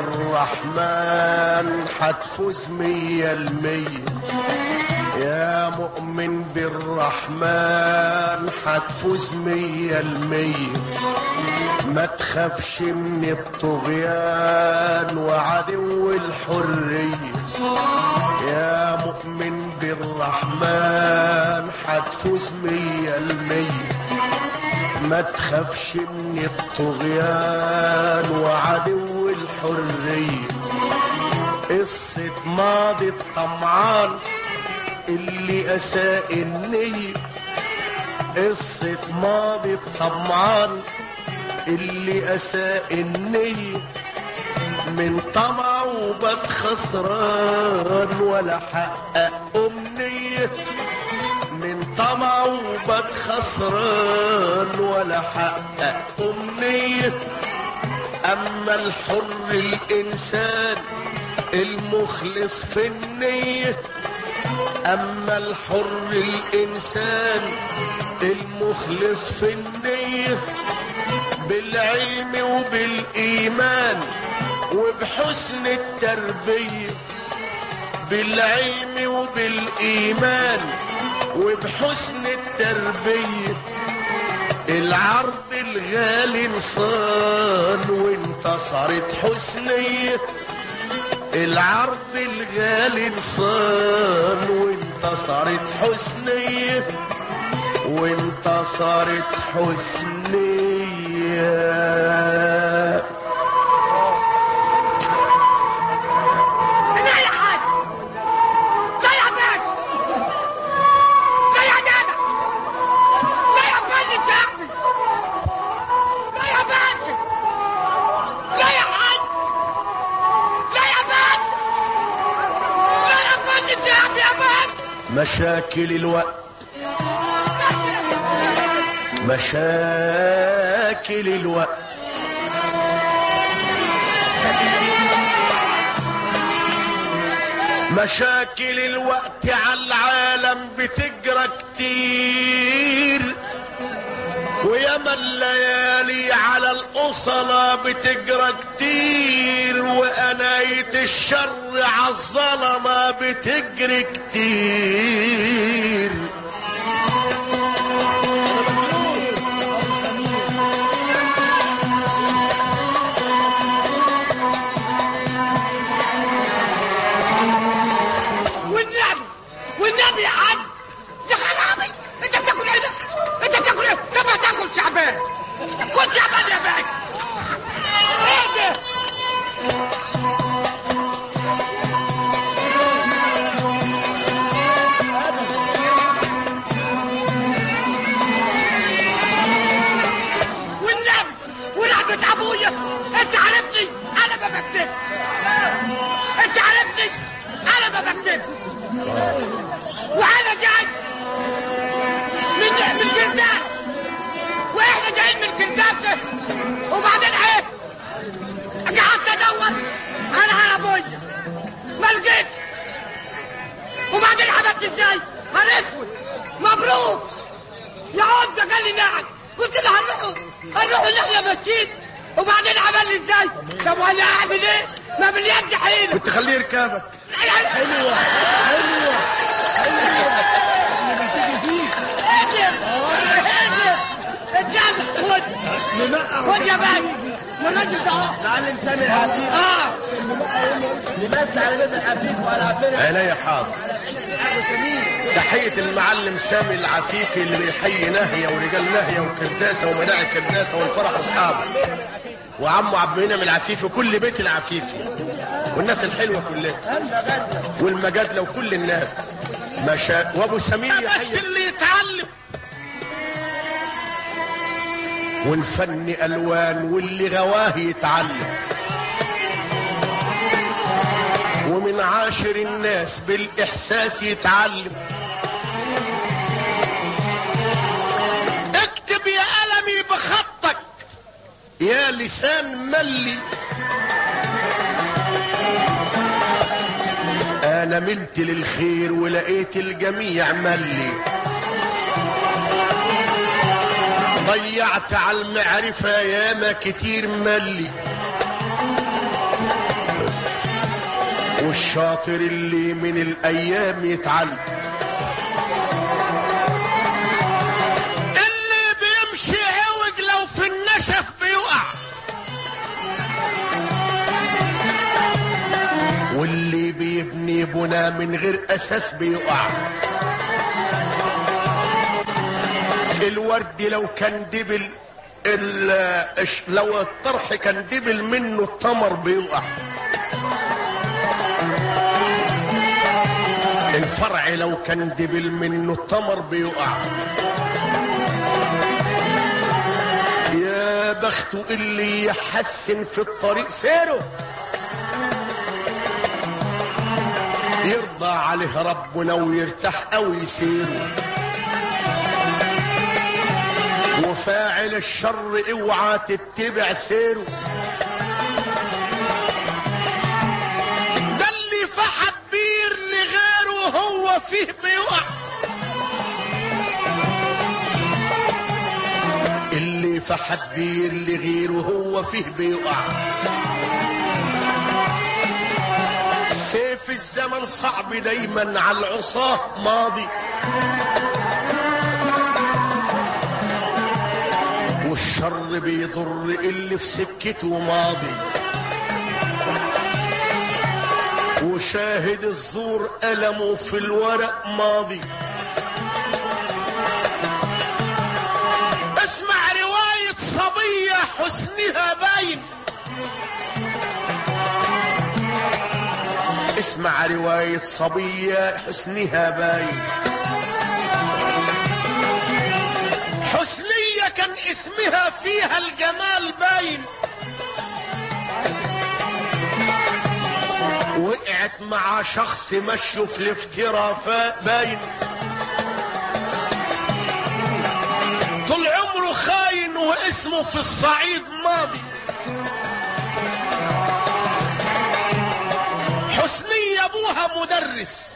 بالرحمن حتفوز مية المية يا مؤمن بالرحمن حتفوز مية المية ما تخافش من الطغيان وعدو الحرية يا مؤمن بالرحمن حتفوز مية المية ما تخافش من الطغيان وعدو الحرية قصة ماضي الطمعان اللي أساء النية قصة ماضي الطمعان اللي أساء النية من طمع وبات خسران ولا حقق أمنية من طمع وبات خسران ولا حقق أمنية أما الحر الإنسان المخلص في النية أما الحر الإنسان المخلص في النية بالعلم وبالإيمان وبحسن التربية بالعلم وبالإيمان وبحسن التربية العرض الغالي انصان وانتصرت حسنية العرض الغالي انصان وانتصرت حسنية وانتصرت حسنية لا يا حاج لا يا باشا لا يا دادا لا يا فندم شعبي لا يا باشا لا يا حاج لا يا باشا لا يا فندم شعبي يا باشا مشاكل الوقت مشاكل الوقت مشاكل الوقت على العالم بتجرى كتير وياما الليالي على الأصلة بتجرى كتير وأناية الشر على الظلمة بتجري كتير والنبي والنبي يا حاج يا خرابي انت بتاكل ايه ده؟ انت بتاكل ايه؟ طب ما تاكل شعبان كل شعبان يا باشا ايه ده؟ والنبي ورحمة ابويا انت عرفتي انا ما بكتبش انت عرفتي انا ما بكتبش وانا جاي من من كرداس واحنا جايين من كرداس وبعدين ايه قعدت ادور على عربيه ما لقيتش وبعدين عملت ازاي؟ نهار اسود مبروك يا عمده قال لي نعم قلت له هنروحوا هنروحوا نحيا ماشيين وبعدين عمل لي ازاي؟ طب وانا اعمل ايه؟ ما باليد حيله كنت خليه يركبك حلوه حلوه خد يا باشا منجز اهو معلم سامي العفيف اه يمس على بيت العفيف وعلى عفيف عينيا حاضر ابو سمير تحية المعلم سامي العفيفي اللي بيحيي ناهية ورجال ناهية وكرداسة ومناعي كرداسة والفرح واصحابه وعمه عبد المنعم العفيفي وكل بيت العفيفي والناس الحلوة كلها والمجادلة وكل الناس مشا وابو سمير بس يحيي اللي يتعلم والفن الوان واللي غواه يتعلم ومن عاشر الناس بالاحساس يتعلم اكتب يا قلمي بخطك يا لسان ملي انا ملت للخير ولقيت الجميع ملي ضيعت على المعرفة ياما كتير ملي والشاطر اللي من الايام يتعلم اللي بيمشي عوج لو في النشف بيقع واللي بيبني بنا من غير اساس بيقع الورد لو كان دبل ال- الش- لو الطرح كان دبل منه التمر بيقع الفرع لو كان دبل منه التمر بيقع يا بخته اللي يحسن في الطريق سيره يرضى عليه ربنا ويرتاح قوي سيره وفاعل الشر اوعى تتبع سيره ده اللي فحت بير لغيره هو فيه بيقع اللي فحت بير لغيره هو فيه بيقع سيف الزمن صعب دايما على العصاه ماضي والشر بيضر اللي في سكته ماضي وشاهد الزور ألمه في الورق ماضي اسمع رواية صبية حسنها باين اسمع رواية صبية حسنها باين حسنية كان اسمها فيها الجمال باين وقعت مع شخص مشوا في الافتراء فا- باين طول عمره خاين واسمه في الصعيد ماضي حسنية ابوها مدرس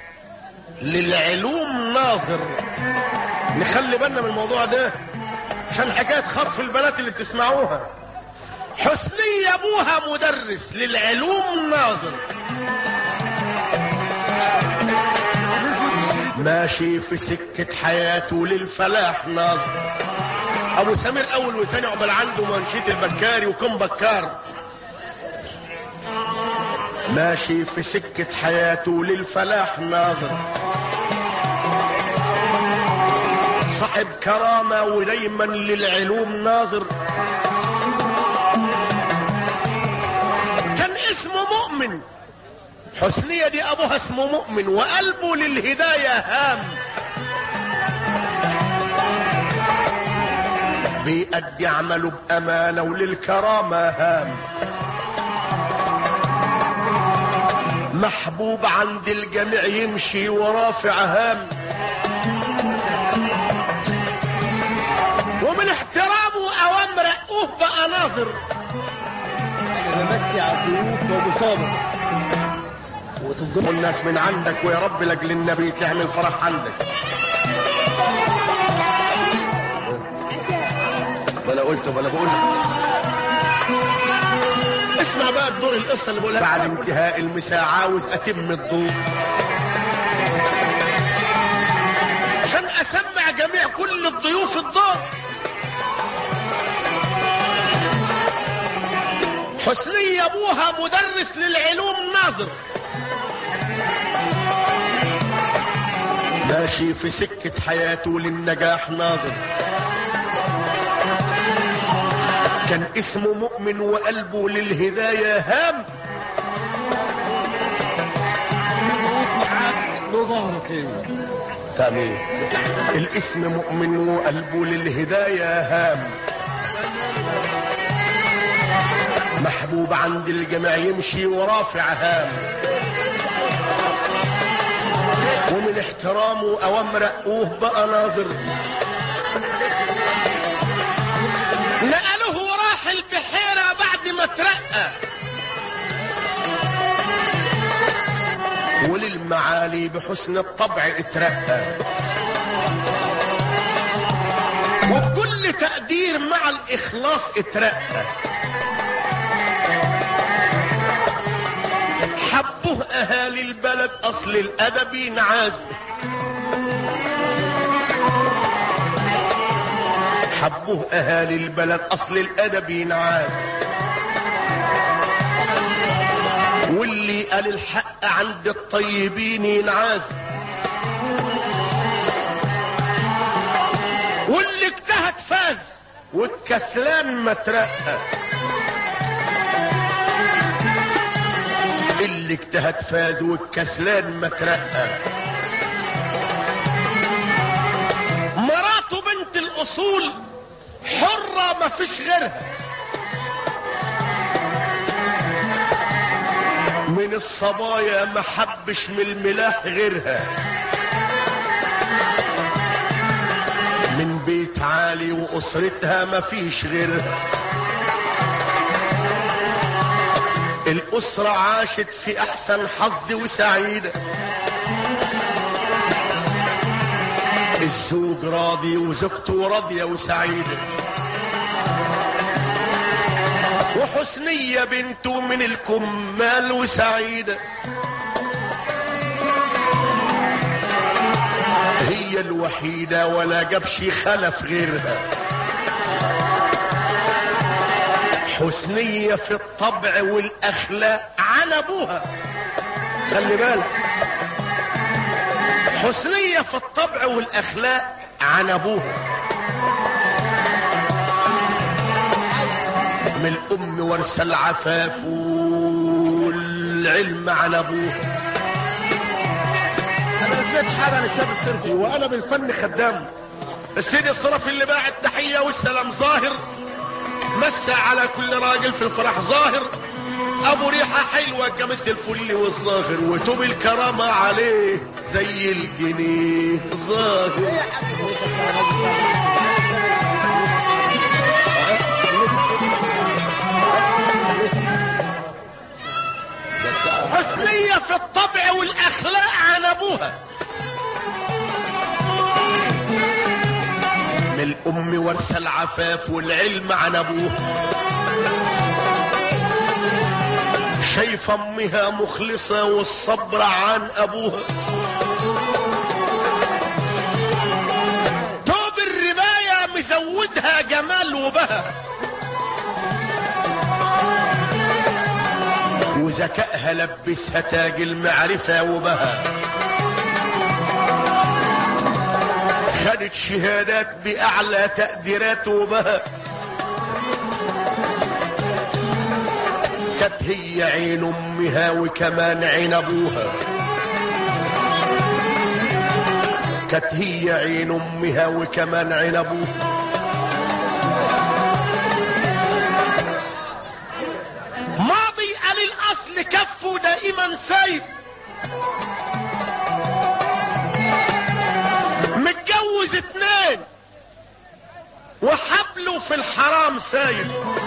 للعلوم ناظر نخلي بالنا من الموضوع ده عشان حكايه خطف البنات اللي بتسمعوها حسنية ابوها مدرس للعلوم ناظر ماشي في سكة حياته للفلاح ناظر ابو سمير اول وثاني عقبال عنده منشية البكاري وكم بكار ماشي في سكة حياته للفلاح ناظر صاحب كرامة ودايما للعلوم ناظر كان اسمه مؤمن حسنية دي أبوها اسمه مؤمن وقلبه للهداية هام بيأدي عمله بأمانة وللكرامة هام محبوب عند الجميع يمشي ورافع هام ومن احترامه اوامر رقوه بقى ناظر انا بمسي على الضيوف وابو صابر وتفضل والناس من عندك ويا رب لاجل النبي تعمل فرح عندك ولا قلت ولا بقول اسمع بقى الدور القصه اللي بقولها بعد انتهاء المساء عاوز اتم الضوء عشان اسمع جميع كل الضيوف الدور حسنية ابوها مدرس للعلوم ناظر ماشي في سكة حياته للنجاح ناظر كان اسمه مؤمن وقلبه للهداية هام له ظهره كده تمام الاسم مؤمن وقلبه للهداية هام محبوب عند الجميع يمشي ورافع هام ومن احترامه اوامر رقوه بقى ناظر نقلوه وراح البحيرة بعد ما ترقى وللمعالي بحسن الطبع اترقى وبكل تقدير مع الإخلاص اترقى حبه اهالي البلد اصل الادب ينعاز حبوه اهالي البلد اصل الادب ينعاد واللي قال الحق عند الطيبين ينعاز واللي اجتهد فاز والكسلان ما ترقى اللي اجتهد فاز والكسلان ما ترقى مراته بنت الاصول حرة ما فيش غيرها من الصبايا ما حبش من الملاح غيرها من بيت عالي واسرتها ما فيش غيرها الاسرة عاشت في احسن حظ وسعيدة الزوج راضي وزوجته راضية وسعيدة وحسنية بنته من الكمال وسعيدة هي الوحيدة ولا جابش خلف غيرها حسنية في الطبع والأخلاق عن أبوها خلي بالك حسنية في الطبع والأخلاق عن أبوها من الأم ورث العفاف والعلم عن أبوها انا ما سمعتش حاجه عن السيد الصرفي وأنا بالفن خدام السيد الصرفي اللي باع التحية والسلام ظاهر مسى على كل راجل في الفرح ظاهر ابو ريحة حلوة كمثل الفل والظاهر وتوب الكرامة عليه زي الجنيه ظاهر حسنية في الطبع والاخلاق عن ابوها من الام ورث العفاف والعلم عن ابوها شايفة امها مخلصة والصبر عن ابوها توب الرباية مزودها جمال وبهى وذكائها لبسها تاج المعرفة وبهى خدت شهادات بأعلى تقديرات وبهى كانت هي عين امها وكمان عين ابوها كانت هي عين امها وكمان عين ابوها ماضي قال الاصل كفه دائما سايب متجوز اتنين وحبله في الحرام سايب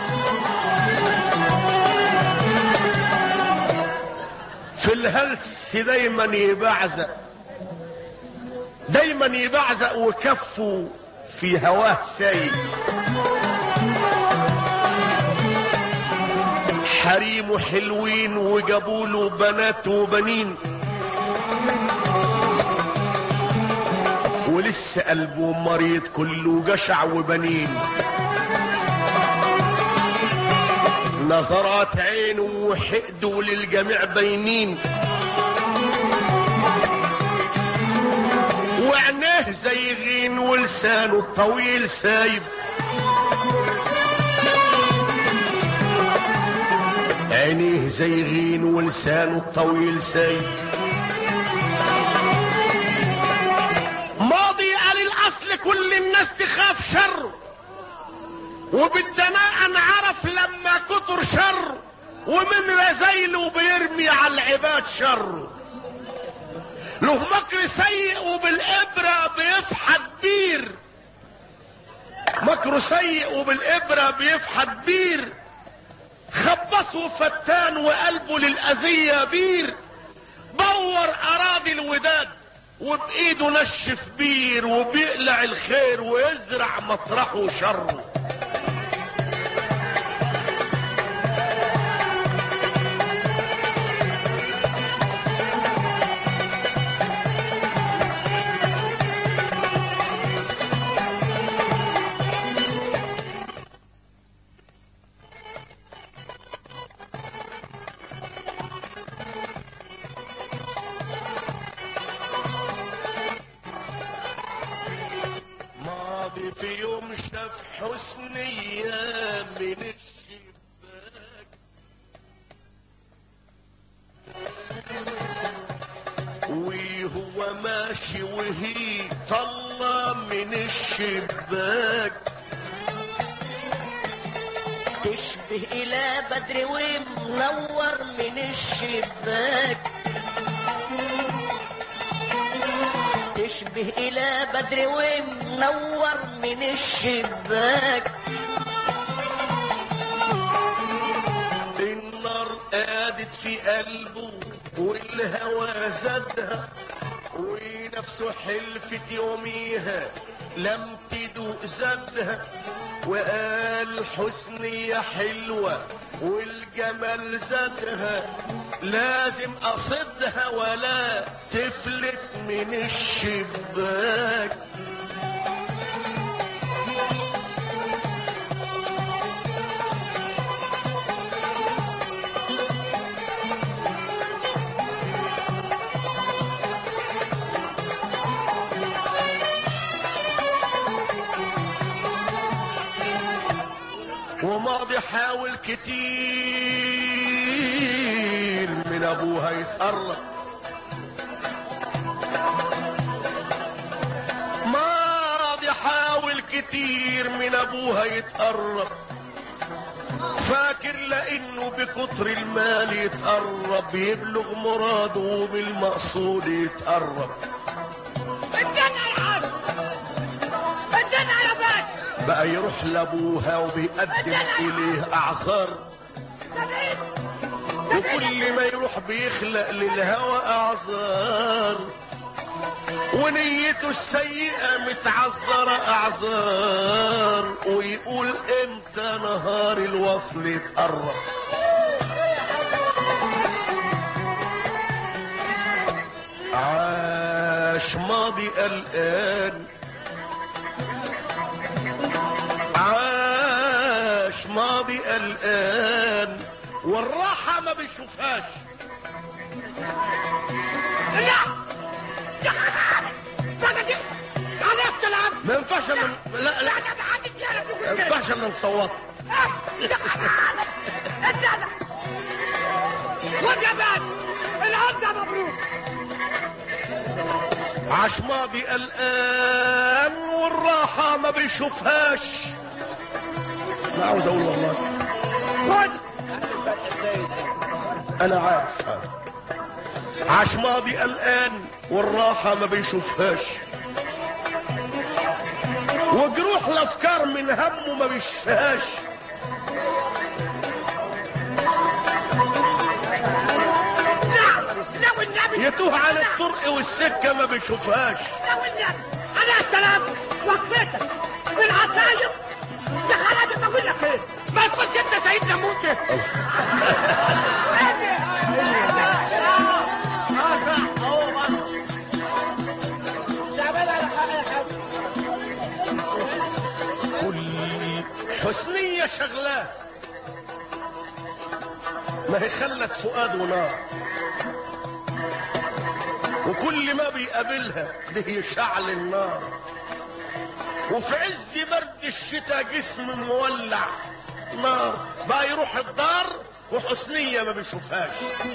في الهلس دايما يبعزق دايما يبعزق وكفه في هواه سايب حريمه حلوين وجابوا له بنات وبنين ولسه قلبه مريض كله جشع وبنين نظرات عينه وحقده للجميع باينين وعينيه زي غين ولسانه الطويل سايب عينيه زي غين ولسانه الطويل سايب ماضي قال الاصل كل الناس تخاف شره وبالدناء انعرف لما كتر شر ومن رزايله بيرمي على العباد شر له مكر سيء وبالإبرة بيفحت بير مكره سيء وبالإبرة بيفحت بير خبصه فتان وقلبه للأذية بير بور أراضي الوداد وبإيده نشف بير وبيقلع الخير ويزرع مطرحه شره حسنية من الشباك وهو ماشي وهي طلع من الشباك تشبه إلى بدر ومنور من الشباك تشبه إلى بدر ومنور من الشباك النار قادت في قلبه والهوى زادها ونفسه حلفت يوميها لم تدوق زادها وقال حسنية حلوة والجمال زادها لازم أصدها ولا تفلت من الشباك وماضي حاول كتير من ابوها يتقرب ماضي حاول كتير من ابوها يتقرب فاكر لانه بكتر المال يتقرب يبلغ مراده وبالمقصود يتقرب ادينا يا عم ادينا يا باشا بقى يروح لابوها وبيقدم اليه اعذار سبعين وكل ما يروح بيخلق للهوى اعذار ونيته السيئة متعذرة اعذار ويقول امتى نهار الوصل يتقرب عاش ماضي قلقان عاش ماضي قلقان والراحة ما بيشوفهاش لا يا خرابي بقى دي عليك تلعب ما ينفعش انا لا لا لا انا ما حدش يعرف ما يقول كده ينفعش انا نصوت يا خرابي ادينا خد يا باشا العمدة مبروك عاش ماضي قلقان والراحة ما بيشوفهاش لا عاوز اقول والله خد انا عارف عارف عاش ماضي قلقان والراحة ما بيشوفهاش وجروح الافكار من همه ما بيشفهاش لا لا والنبي يتوه عن الطرق والسكة ما بيشوفهاش لا والنبي انا السلام وقفتك بالعصايب يا خرابي بقول لك ايه ما تقولش انت سيدنا موسى شعبان على حق يا حاج كل حسنية شغلاه ما هي خلت فؤاده نار وكل ما بيقابلها ده يشعل النار وفي عز برد الشتاء جسم مولع نار بقى يروح الدار وحسنية ما بيشوفهاش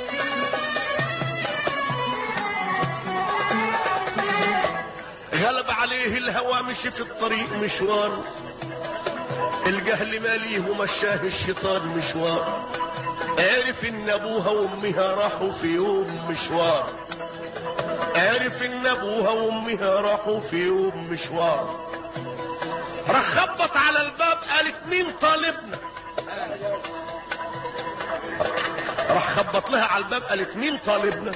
غلب عليه الهوى مشي في الطريق مشوار الجهل ماليه ومشاه الشيطان مشوار عرف ان ابوها وامها راحوا في يوم مشوار عرف ان ابوها وامها راحوا في يوم مشوار راح خبط على الباب قالت مين طالبنا راح خبط لها على الباب قالت مين طالبنا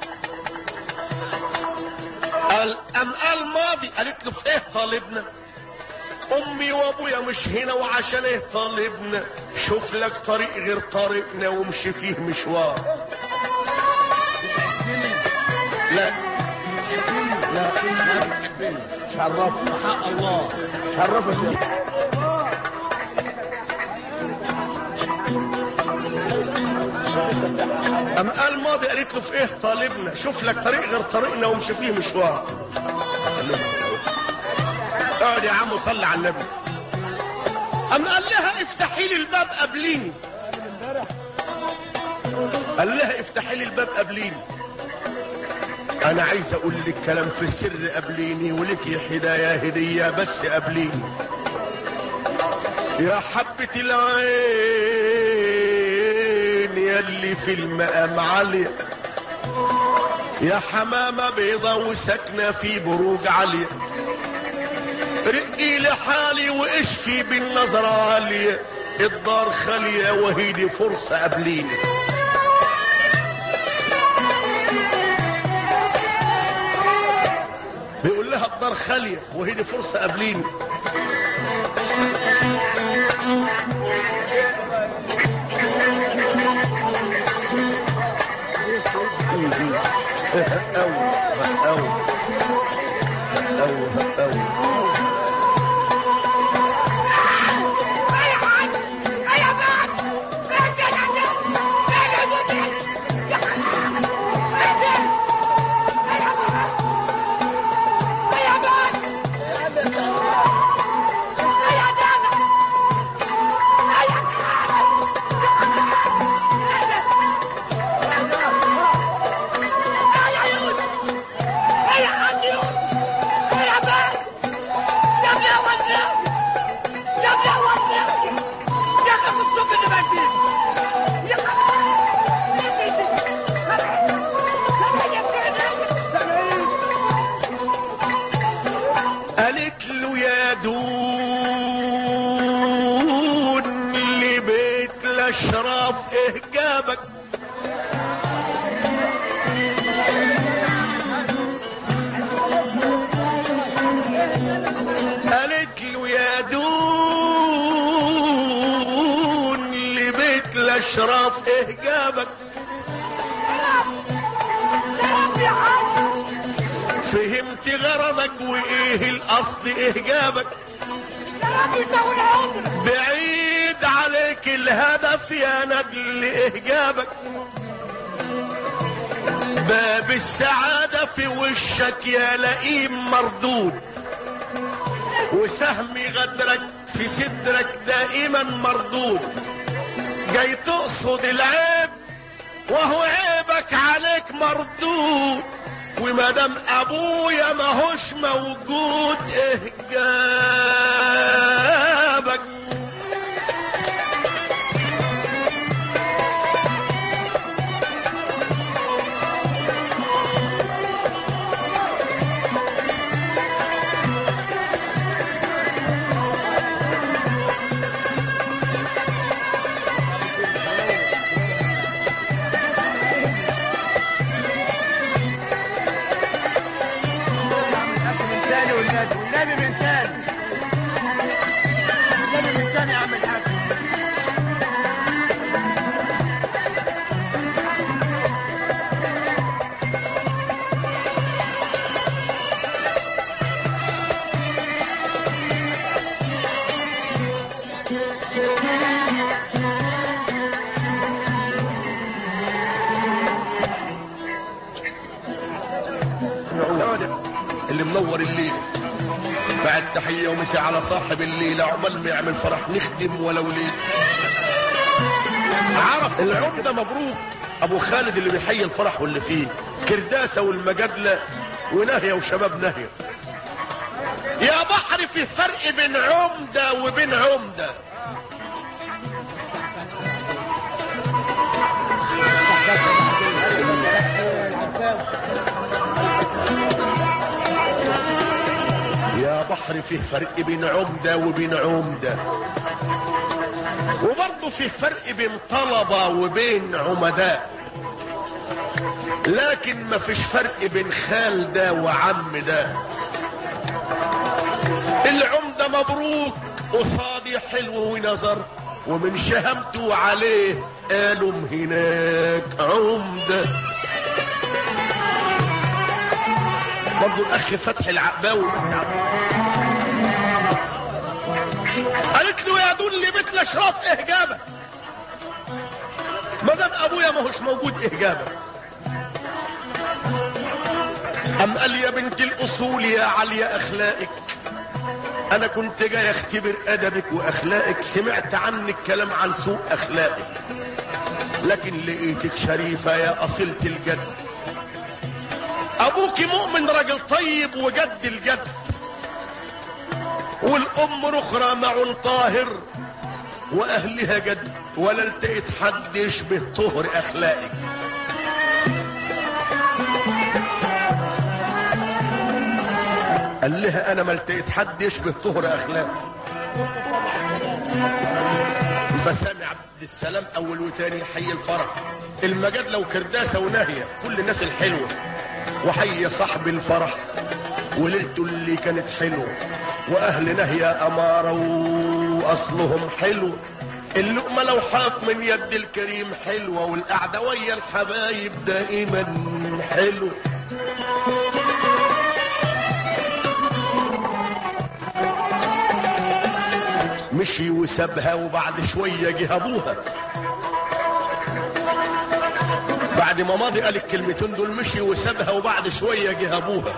قال ام قال ماضي قالت له في ايه طالبنا امي وابويا مش هنا وعشان ايه طالبنا شوف لك طريق غير طريقنا وامشي فيه مشوار لا لا مش عرفنا حق الله مش عرفك يا أم قال ماضي قالت له في ايه طالبنا شوف لك طريق غير طريقنا وامشي فيه مشوار اقعد يا عم وصلي على النبي أم قال لها افتحي لي الباب قبليني قال لها افتحي لي الباب قبليني انا عايز اقول لك كلام في السر قبليني ولك يا هدايا هدية بس قبليني يا حبة العين يلي في المقام عالية يا حمامة بيضة وساكنة في بروج عالية رقي لحالي واشفي بالنظرة عالية الدار خالية وهيدي فرصة قبليني بيقول لها الدار خالية وهيدي فرصة قبليني أوي أوي أوي أوي اي حاج اي بعد اهدى اهدى يا اهدى يا بعد يا دادا يا يوسف يا حاج يوسف يا بعد يا ابن يا ولد يا ابن يا ولد يا خف الصب اللي بدي يا قالت له يا دون اللي بيت الاشراف ايه جابك قالت له يا دون اللي بيت الاشراف ايه جابك فهمت غرضك وايه القصد ايه جابك بعيد عليك الهدف يا نجل إهجابك باب السعادة في وشك يا لئيم مردود وسهم غدرك في صدرك دائما مردود جاي تقصد العيب وهو عيبك عليك مردود وما دام ابويا ماهوش موجود اهجابك من تاني والنبي والنبي من تاني والنبي من تاني يا عم الحاج اللي منور الليل بعد تحية ومسي على صاحب الليل عقبال ما يعمل فرح نخدم ولو ليل عرف العمدة مبروك ابو خالد اللي بيحيي الفرح واللي فيه كرداسة والمجادلة ونهية وشباب نهية يا بحر في فرق بين عمدة وبين عمدة يا بحر فيه فرق بين عمدة وبين عمدة وبرضه فيه فرق بين طلبة وبين عمداء لكن ما فيش فرق بين خال ده وعم ده العمدة مبروك قصادي حلو ونظر ومن شهمته عليه قالوا هناك عمده برضه الاخ فتحي العقباوي قالت له يا دول بيت الاشراف اهجابك ما دام ابويا ما هوش موجود اهجابك ام قال يا بنت الاصول يا عليا اخلاقك انا كنت جاي اختبر ادبك واخلاقك سمعت عنك كلام عن سوء اخلاقك لكن لقيتك شريفة يا اصيلة الجد ابوك مؤمن راجل طيب وجد الجد والام الاخرى معون طاهر واهلها جد ولا لقيت حد يشبه طهر اخلاقك قال لها انا ما لقيت حد يشبه طهر اخلاقي فسامع عبد السلام اول وتاني حي الفرح المجادله وكرداسه وناهيه كل الناس الحلوه وحي صاحب الفرح وليلته اللي كانت حلوه واهل ناهيه اماره واصلهم حلو اللقمه لو حاف من يد الكريم حلوه والقعده ويا الحبايب دائما حلو مشي وسابها وبعد شوية جه أبوها بعد ما ماضي قال الكلمتين دول مشي وسابها وبعد شوية جه أبوها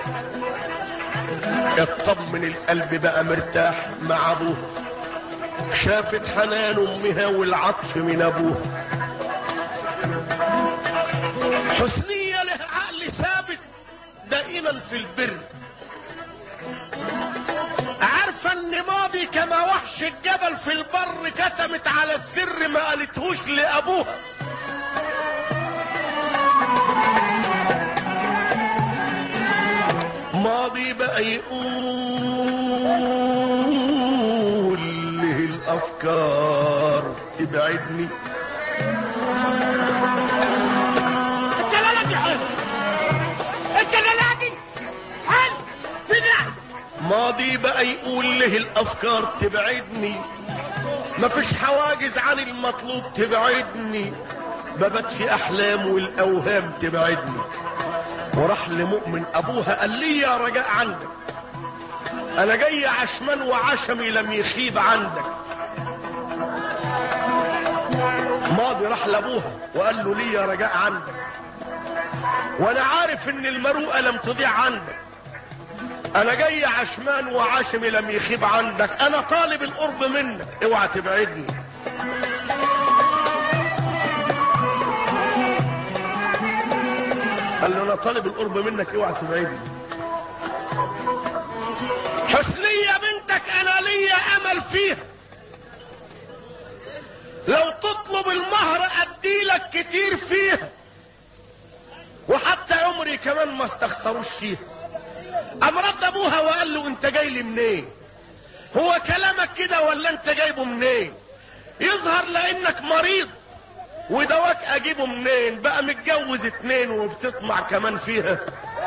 اطمن القلب بقى مرتاح مع أبوها شافت حنان أمها والعطف من أبوها حسنية له عقل ثابت دائما في البر عارفه ان ماضي كما وحش الجبل في البر كتمت على السر ما قالتهوش لابوها ماضي بقى يقول له الافكار تبعدني الدلالة دي حلو الدلالة دي حلو في نعم ماضي بقى يقول له الافكار تبعدني مفيش حواجز عن المطلوب تبعدني ببت في احلام والاوهام تبعدني وراح لمؤمن ابوها قال لي يا رجاء عندك انا جاي عشمان وعشمي لم يخيب عندك ماضي راح لابوها وقال له لي يا رجاء عندك وانا عارف ان المروءه لم تضيع عندك انا جاي عشمان وعاشمي لم يخيب عندك انا طالب القرب منك اوعى تبعدني قال له انا طالب القرب منك اوعى تبعدني حسنية بنتك انا ليا امل فيها لو تطلب المهر اديلك كتير فيها وحتى عمري كمان ما استخسروش فيها قام رد ابوها وقال له انت جاي لي منين هو كلامك كده ولا انت جايبه منين يظهر لانك مريض ودواك اجيبه منين بقى متجوز اتنين وبتطمع كمان فيها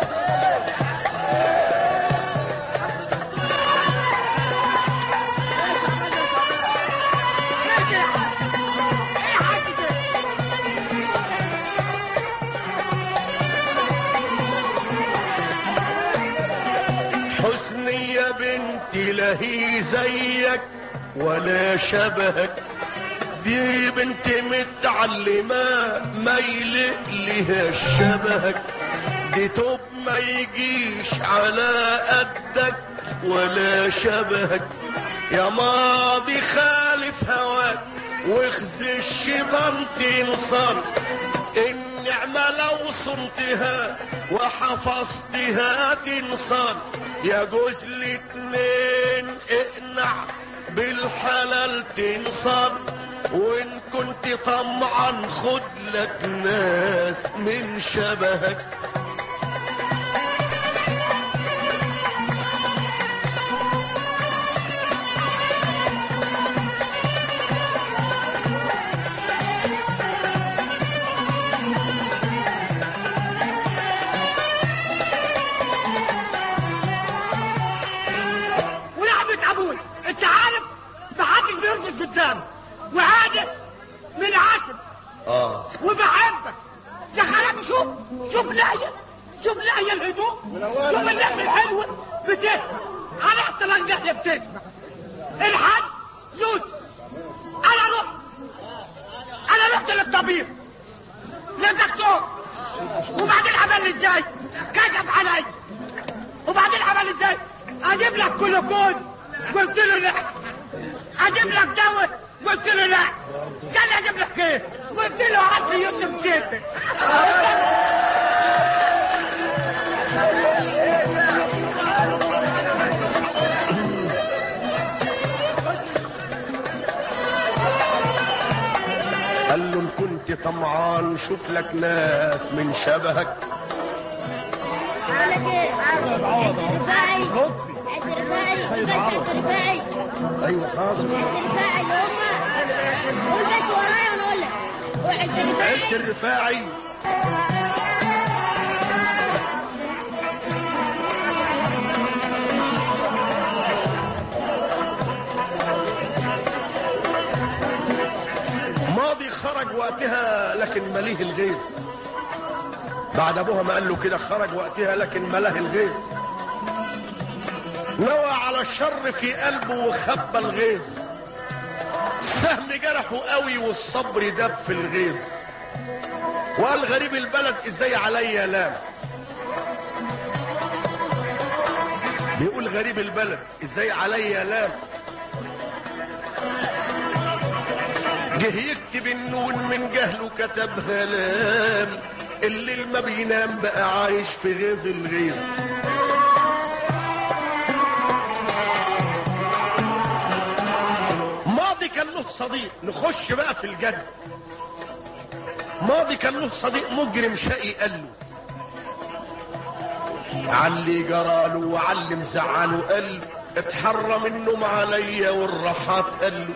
ايه حاجة كده حسني يا بنتي لهي زيك ولا شبهك دي بنت متعلمة ما يلق لها شبهك دي توب ما يجيش على قدك ولا شبهك يا ماضي خالف هواك واخذ الشيطان تنصر النعمة لو صمتها وحفظتها تنصر يا جوز الاتنين اقنع بالحلال تنصر وان كنت طمعا خد لك ناس من شبهك ولعبة ابوي انت عارف محدش بيرقص قدامي وعادي من العسل اه وبحبك يا خرابي شوف شوف لقيا شوف لقيا الهدوء شوف الناس الحلوه بتسمع على احترام ده بتسمع الحاج يوسف انا رحت انا رحت للطبيب للدكتور وبعدين عمل لي ازاي كشف علي وبعدين عمل ازاي اجيب لك جلوكوز قلت له لا اجيب لك دواء قلت له لا قال لي اجيب لك ايه قلت له هات لي يوسف جيبي قال له ان كنت طمعان شوف لك ناس من شبهك على ايه؟ سيد عوض الرفاعي عبد الرفاعي بس عبد الرفاعي ايوه حاضر عبد الرفاعي اللي هم قول بس ورايا وانا اقول لك وعبد الرفاعي عيلة الرفاعي ماضي خرج وقتها لكن مليه الغيظ بعد ابوها ما قال له كده خرج وقتها لكن ملاه الغيظ نوى على الشر في قلبه وخبى الغيظ سهم جرحه قوي والصبر داب في الغيظ وقال غريب البلد ازاي عليا لام بيقول غريب البلد ازاي عليا لام جه يكتب النون من جهله كتبها لام الليل ما بينام بقى عايش في غيظ الغيظ ماضي كان له صديق نخش بقى في الجد ماضي كان له صديق مجرم شقي قال له علي جراله وعلي مزعله قال له اتحرى منه عليا والراحات قال له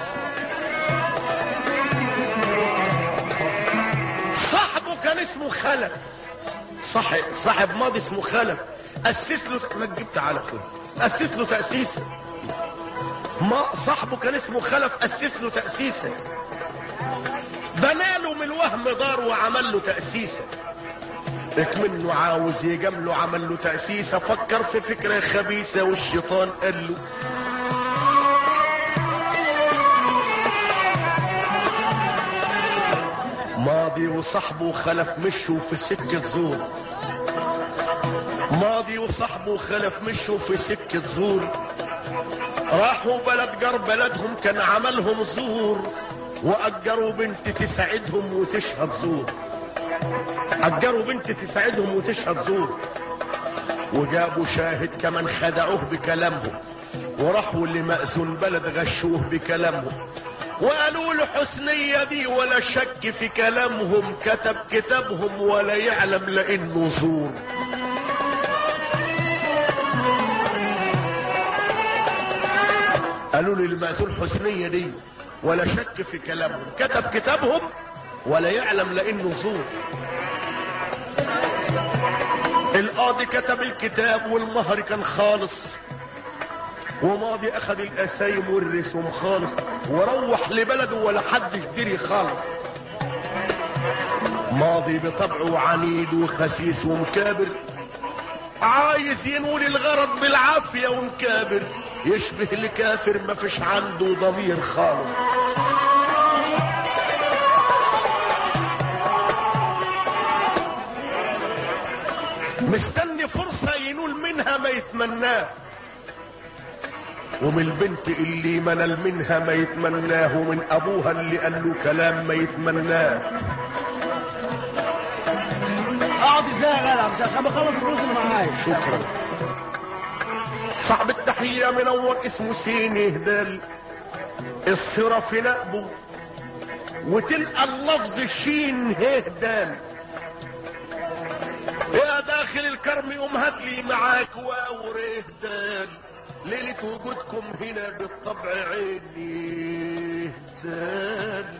صاحبه كان اسمه خلف صاحب صاحب ماضي اسمه خلف اسس له ما تجيب تعالى كده اسس له تاسيسه ما صاحبه كان اسمه خلف اسس له تاسيسه بناله من الوهم دار وعمل له تاسيسه منه عاوز يجامله عمل له تاسيسه فكر في فكره خبيثه والشيطان قال له ماضي وصاحبه خلف مشوا في سكة زور ماضي وصاحبه خلف مشوا في سكة زور راحوا بلد جار بلدهم كان عملهم زور وأجروا بنت تساعدهم وتشهد زور أجروا بنت تساعدهم وتشهد زور وجابوا شاهد كمان خدعوه بكلامهم وراحوا لمأذون بلد غشوه بكلامهم وقالوا له حسنية دي ولا شك في كلامهم كتب كتابهم ولا يعلم لانه زور قالوا له المأذون حسنية دي ولا شك في كلامهم كتب كتابهم ولا يعلم لانه زور القاضي كتب الكتاب والمهر كان خالص وماضي اخذ الاسايم والرسوم خالص وروح لبلده ولا حد يشتري خالص ماضي بطبعه عنيد وخسيس ومكابر عايز ينول الغرض بالعافية ومكابر يشبه الكافر ما فيش عنده ضمير خالص مستني فرصة ينول منها ما يتمناه ومن البنت اللي منل منها ما يتمناه ومن ابوها اللي قال له كلام ما يتمناه اقعد ازاي يا غالي عشان خليني اخلص الفلوس اللي معايا شكرا صاحب التحية منور اسمه سيني هدال الصرة في نقبه وتلقى اللفظ الشين هدال يا داخل الكرم قوم هاتلي معاك واوري هدال ليلة وجودكم هنا بالطبع عيني هدال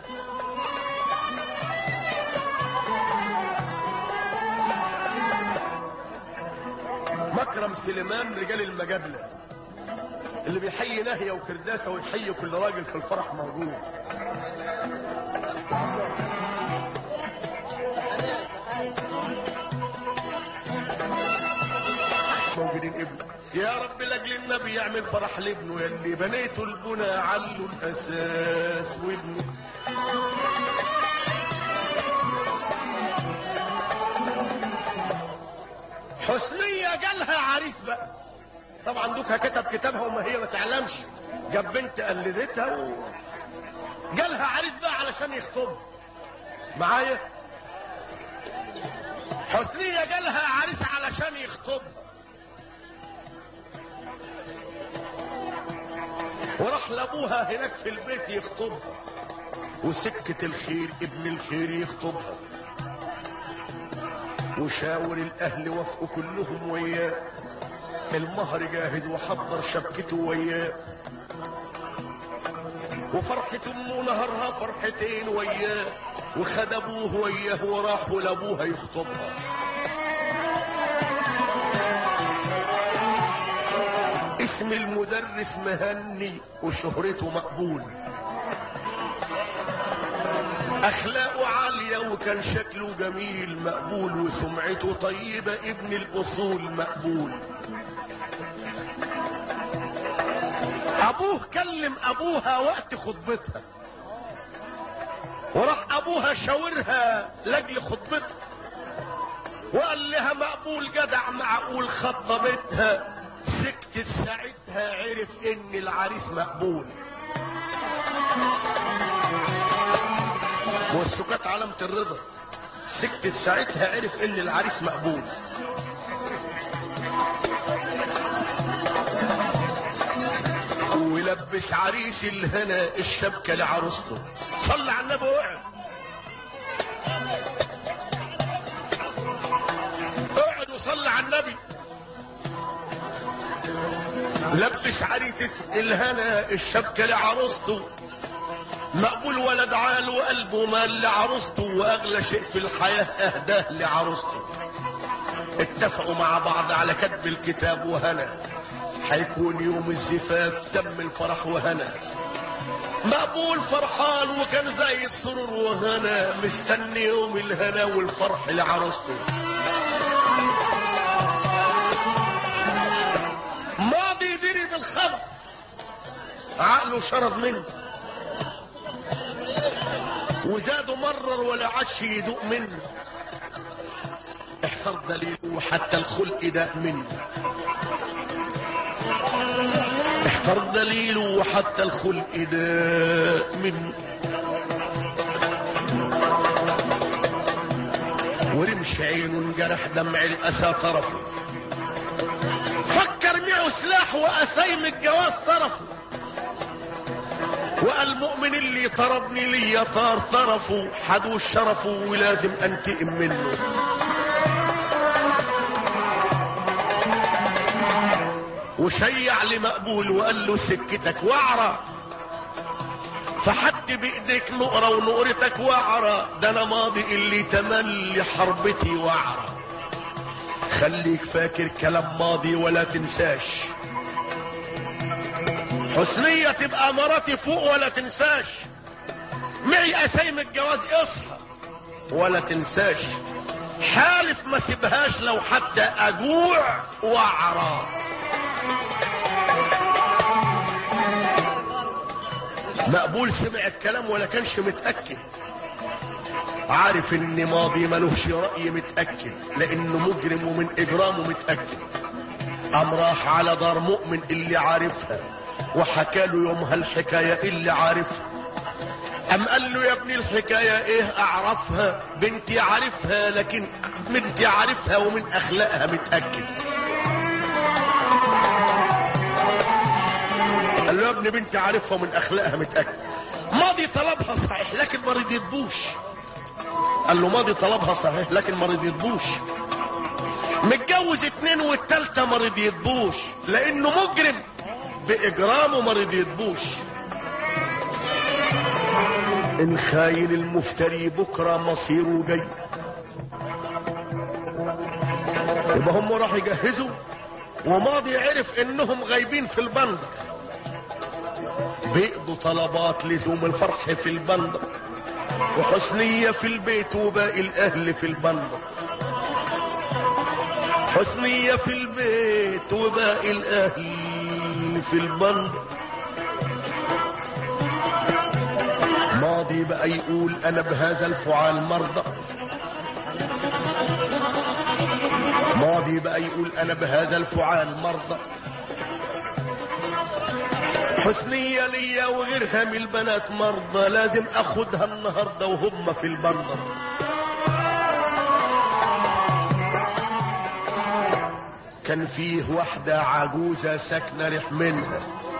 مكرم سليمان رجال المجادلة اللي بيحيي ناهية وكرداسة ويحيي كل راجل في الفرح موجود موجودين ابنه يا رب لاجل النبي يعمل فرح لابنه يلي بنيته البنى علوا الاساس وابنه حسنية جالها عريس بقى طبعا دوكها كتب كتابها وما هي ما تعلمش جاب بنت قلدتها و... جالها عريس بقى علشان يخطبها معايا حسنية جالها عريس علشان يخطبها وراح لابوها هناك في البيت يخطبها وسكة الخير ابن الخير يخطبها وشاور الاهل وافقوا كلهم وياه المهر جاهز وحضر شبكته وياه وفرحة امه نهرها فرحتين وياه وخد ابوه وياه وراحوا لابوها يخطبها اسم المدرس مهني وشهرته مقبول اخلاقه عاليه وكان شكله جميل مقبول وسمعته طيبه ابن الاصول مقبول ابوه كلم ابوها وقت خطبتها وراح ابوها شاورها لاجل خطبتها وقال لها مقبول جدع معقول خطبتها سكتت ساعتها عرف ان العريس مقبول والسكات علامة الرضا سكتت ساعتها عرف ان العريس مقبول ولبس عريس الهنا الشبكة لعروسته صلى على النبي وقعد اقعد وصلى على النبي لبس عريس الهنا الشبكة لعروسته مقبول ولد عال وقلبه مال لعروسته واغلى شيء في الحياة اهداه لعروسته اتفقوا مع بعض على كتب الكتاب وهنا هيكون يوم الزفاف تم الفرح وهنا مقبول فرحان وكان زي السرور وهنا مستني يوم الهنا والفرح لعروسته ماضي يدري بالخبر عقله شرد منه وزاده مرر ولا عادش يدوق منه احتر دليله وحتى الخلق داق منه احتر دليله وحتى الخلق داق منه ورمش عينه انجرح دمع الاسى طرفه فكر معه سلاح واسايم الجواز طرفه وقال المؤمن اللي طردني ليا طار طرفه حدو شرفه ولازم انتقم منه وشيع لمقبول وقال له سكتك وعرة فحد بايديك نقرة ونقرتك وعرة ده انا ماضي اللي تملي حربتي وعرة خليك فاكر كلام ماضي ولا تنساش حسنية تبقى مراتي فوق ولا تنساش معي اسايم الجواز اصحى ولا تنساش حالف ما سيبهاش لو حتى اجوع وعرى مقبول سمع الكلام ولا كانش متأكد عارف ان ماضي ملوش رأي متأكد لانه مجرم ومن اجرامه متأكد قام راح على دار مؤمن اللي عارفها وحكى له يومها الحكاية اللي عارفها أم قال له يا ابني الحكاية ايه اعرفها بنتي عارفها لكن بنتي عارفها ومن اخلاقها متأكد قال له يا ابني بنتي عارفها ومن اخلاقها متأكد ماضي طلبها صحيح لكن ما رضيتبوش قال له ماضي طلبها صحيح لكن ما رضيتبوش متجوز اتنين والتالتة ما رضيتبوش لانه مجرم باجرامه ما رضيتبوش الخاين المفتري بكرة مصيره جاي يبقى هم راح يجهزوا وماضي عرف انهم غايبين في البندر بيقضوا طلبات لزوم الفرح في البندر وحسنية في البيت وباقي الاهل في البندر حسنية في البيت وباقي الاهل في البندر ماضي بقى يقول انا بهذا الفعال مرضى ماضي بقى يقول انا بهذا الفعال مرضى حسنية ليا وغيرها من البنات مرضى لازم اخدها النهاردة وهم في البندر كان فيه واحدة عجوزة ساكنة ريح منها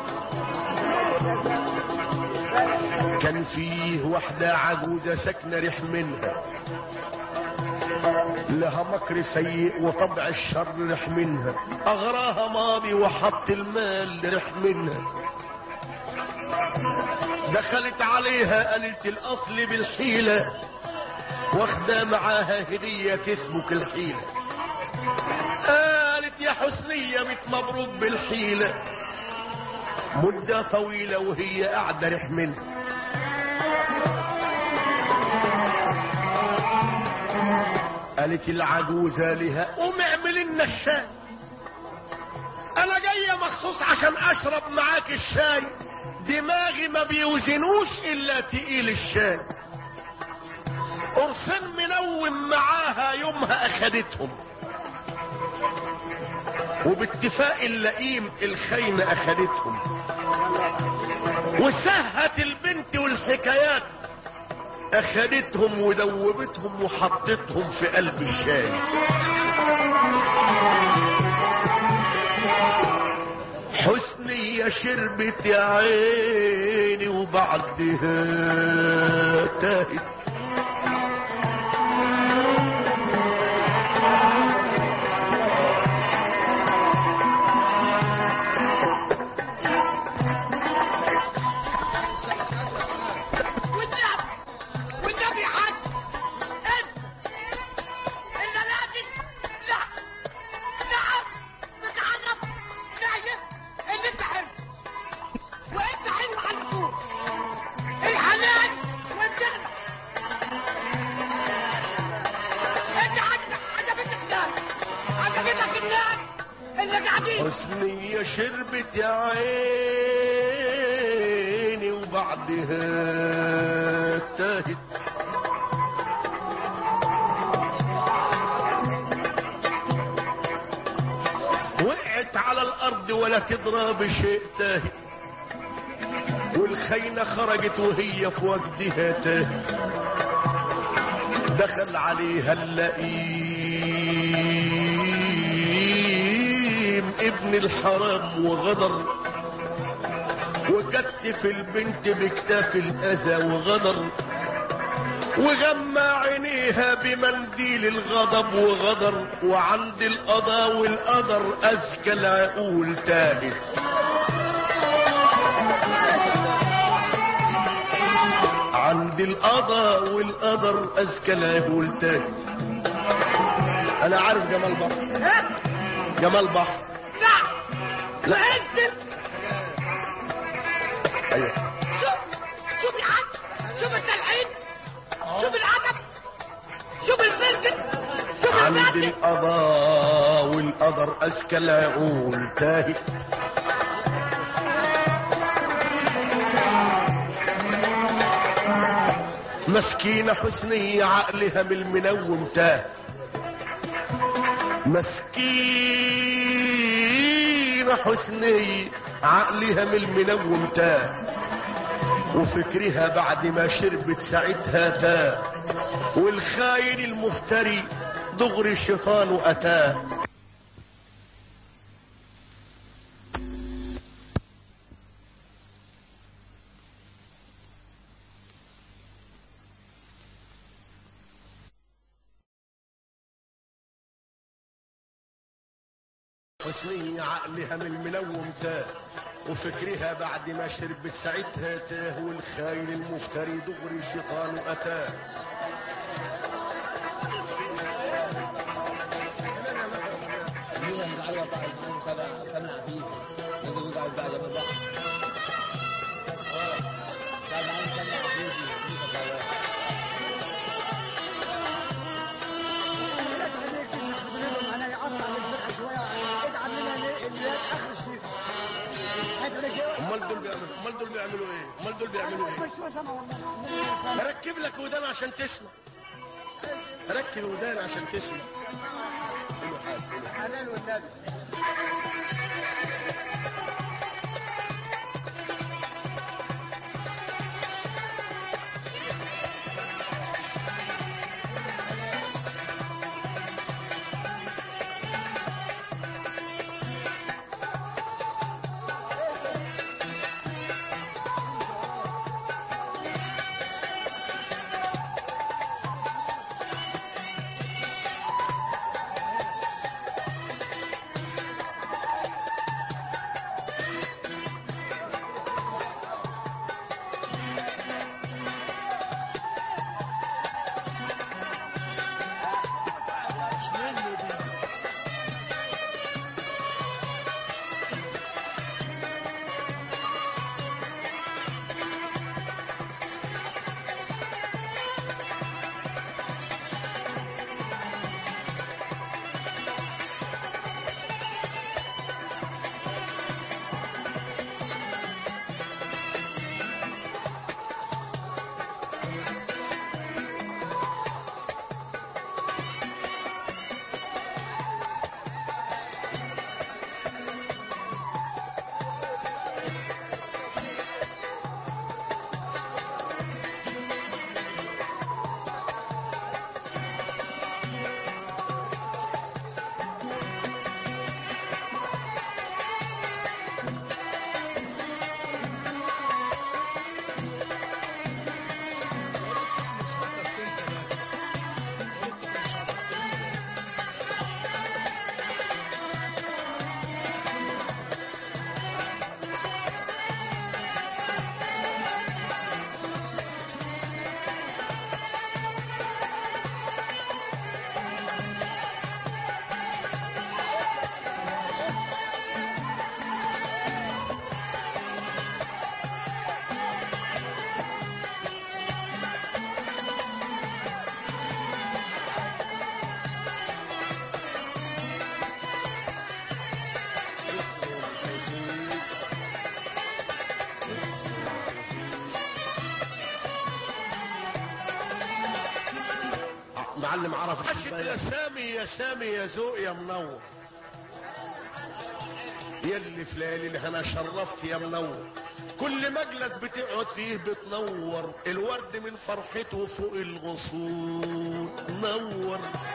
كان فيه واحدة عجوزة ساكنة ريح منها لها مكر سيء وطبع الشر ريح منها أغراها ماضي وحط المال ريح منها دخلت عليها قالت الأصل بالحيلة واخدة معاها هدية تسبك الحيلة قالت يا حسنية مت مبروك بالحيلة مدة طويلة وهي قاعدة ريح منها قالت العجوزة لها قوم اعمل لنا الشاي انا جاية مخصوص عشان اشرب معاك الشاي دماغي ما بيوزنوش الا تقيل الشاي قرصين منوم معاها يومها اخدتهم وباتفاق اللئيم الخاينة اخدتهم وسهت البنت والحكايات اخدتهم ودوبتهم وحطتهم في قلب الشاي حسنية شربت يا عيني وبعدها تاهت والنبي والنبي حد انت انت لازم لا نعم بتعرف نايم ان انت حلو وانت حلو على طول الحلال والجنة انت عجبك عجبتك الناس عجبتك الناس اللي قاعدين حسنية شربت يا عيني وبعدها تاهت وقعت على الارض ولا تدرى بشيء تاهت والخينة خرجت وهي في وجدها تاهت دخل عليها اللئيم ابن الحرام وغدر وكتف البنت بكتاف الأذى وغدر وغمى عينيها بمنديل الغضب وغدر وعند القضاء والقدر أزكى العقول تاهت عند القضاء والقدر أزكى العقول تاهت أنا عارف جمال بحر جمال بحر لا لا. وانت أيوه شوف شوف الحد شوف التلحين شوف الادب شوف الفرقة شوف عند الفرقة القضاء والقدر أزكى العقول تاهت مسكينة حسنية عقلها من المنوم تاه مسكينة حسنية عقلها من المنوم تاه وفكرها بعد ما شربت ساعتها تاه والخاين المفتري دغري الشيطان أتاه حسنية عقلها من المنوم تاه وفكرها بعد ما شربت ساعتها تاه والخاين المفتري دغري الشيطان أتاه امال دول بيعملوا امال دول بيعملوا ايه امال دول بيعملوا ايه اركب لك ودان عشان تسمع ركب ودان عشان تسمع حلال والنبي معلم عرف عشت يا سامي يا سامي يا ذوق يا منور يلي في ليالي الهنا شرفت يا منور كل مجلس بتقعد فيه بتنور الورد من فرحته فوق الغصون نور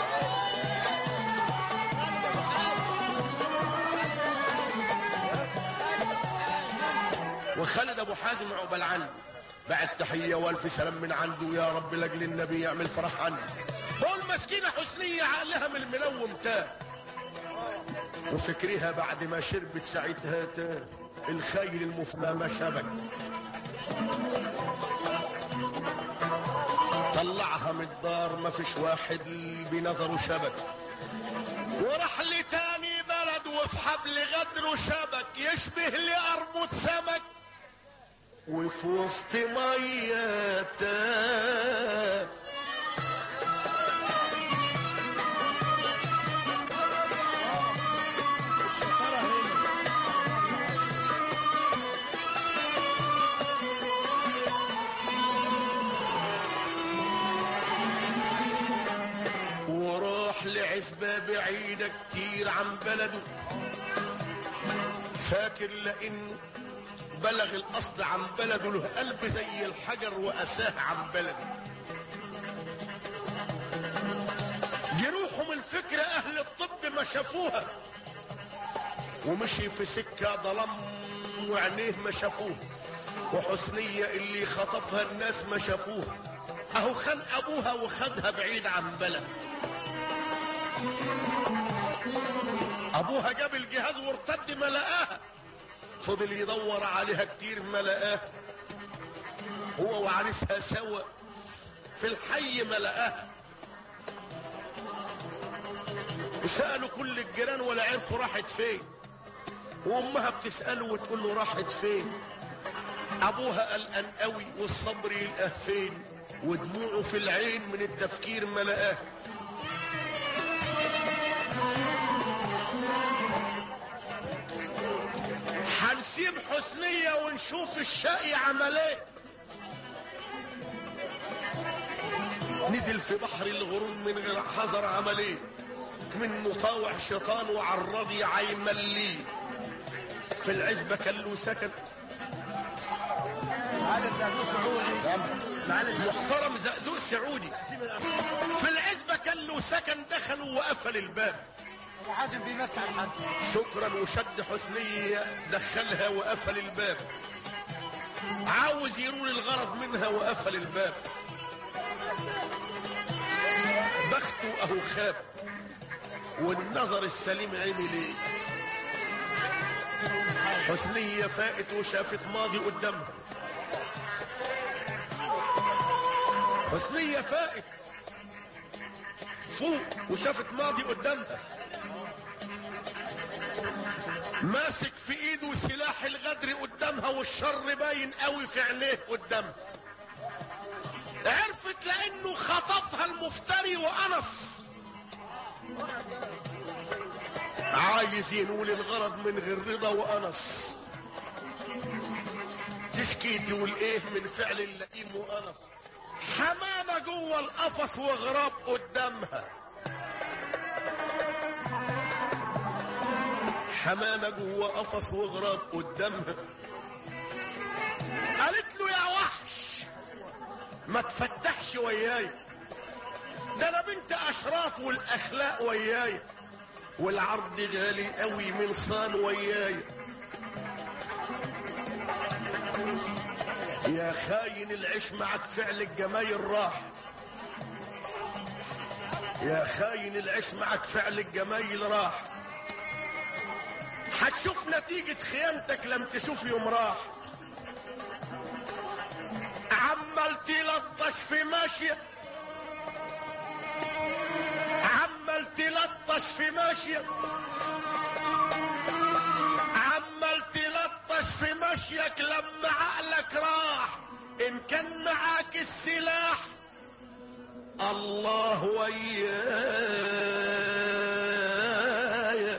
وخالد ابو حازم عقبال عني بعد تحيه والف سلام من عنده يا رب لاجل النبي يعمل فرح عني هو المسكينه حسنيه عقلها من المنوم تاه وفكرها بعد ما شربت ساعتها تاه الخيل المفهمة شبك طلعها من الدار ما فيش واحد بنظره شبك وراح لتاني بلد وفي حبل غدره شبك يشبه لأرموت سمك وفي وسط مية تاه وراح لعزبة بعيدة كتير عن بلده فاكر لانه بلغ القصد عن بلده له قلب زي الحجر واساه عن بلده جروحهم الفكرة اهل الطب ما شافوها ومشي في سكة ظلم وعينيه ما شافوها وحسنية اللي خطفها الناس ما شافوها اهو خان ابوها وخدها بعيد عن بلد ابوها جاب الجهاز وارتد ما لقاها فضل يدور عليها كتير ما لقاها هو وعريسها سوا في الحي ما لقاها وسألوا كل الجيران ولا عرفوا راحت فين وامها بتسأله وتقول له راحت فين ابوها قلقان قوي والصبر يلقاه فين ودموعه في العين من التفكير ما لقاه هنسيب حسنية ونشوف الشقي عمل ايه نزل في بحر الغرور من غير حذر عمل ايه من مطاوع شيطان وعرضي عيمل ليه في العزبة كان له سكن معلم زعزوع سعودي معلم محترم زقزوق سعودي في العزبة كان له سكن دخل وقفل الباب ابو حازم بيمسح الحد شكرا وشد حسنية دخلها وقفل الباب عاوز يرول الغرض منها وقفل الباب بخته اهو خاب والنظر السليم عمل ايه حسنية فاقت وشافت ماضي قدامها حسنية فاقت فوق وشافت ماضي قدامها ماسك في ايده سلاح الغدر قدامها والشر باين قوي في عينيه قدامها عرفت لانه خطفها المفتري وانص عايز ينول الغرض من غير رضا وانص تشكي تقول ايه من فعل اللئيم وانص حمامه جوه القفص وغراب قدامها حمامة جوه قفص وغراب قدامها قالت له يا وحش ما تفتحش وياي ده انا بنت اشراف والاخلاق وياي والعرض غالي قوي من صان وياي يا خاين العيش معك فعل الجمايل راح يا خاين العيش معك فعل الجمايل راح هتشوف نتيجة خيانتك لم تشوف يوم راح عمال تلطش في ماشية عمال تلطش في ماشية عمال تلطش في مشيك لما عقلك راح ان كان معاك السلاح الله وياك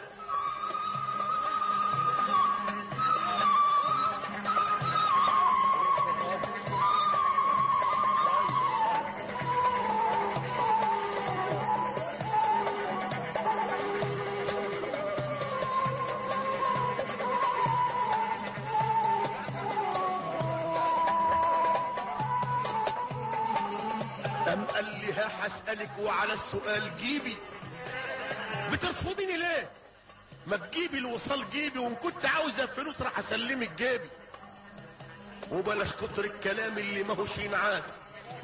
قال لي ها هسألك وعلى السؤال جيبي بترفضيني ليه ما تجيبي الوصال جيبي وان كنت عاوزة فلوس راح اسلمك جيبي وبلاش كتر الكلام اللي ماهوش ينعاز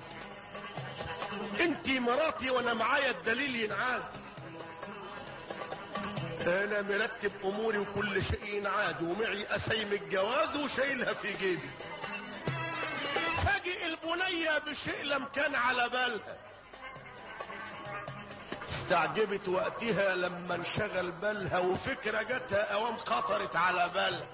انتي مراتي وانا معايا الدليل ينعاز انا مرتب اموري وكل شيء ينعاد ومعي اسايم الجواز وشايلها في جيبي فاجئ البنية بشيء لم كان على بالها استعجبت وقتها لما انشغل بالها وفكرة جاتها اوام خطرت على بالها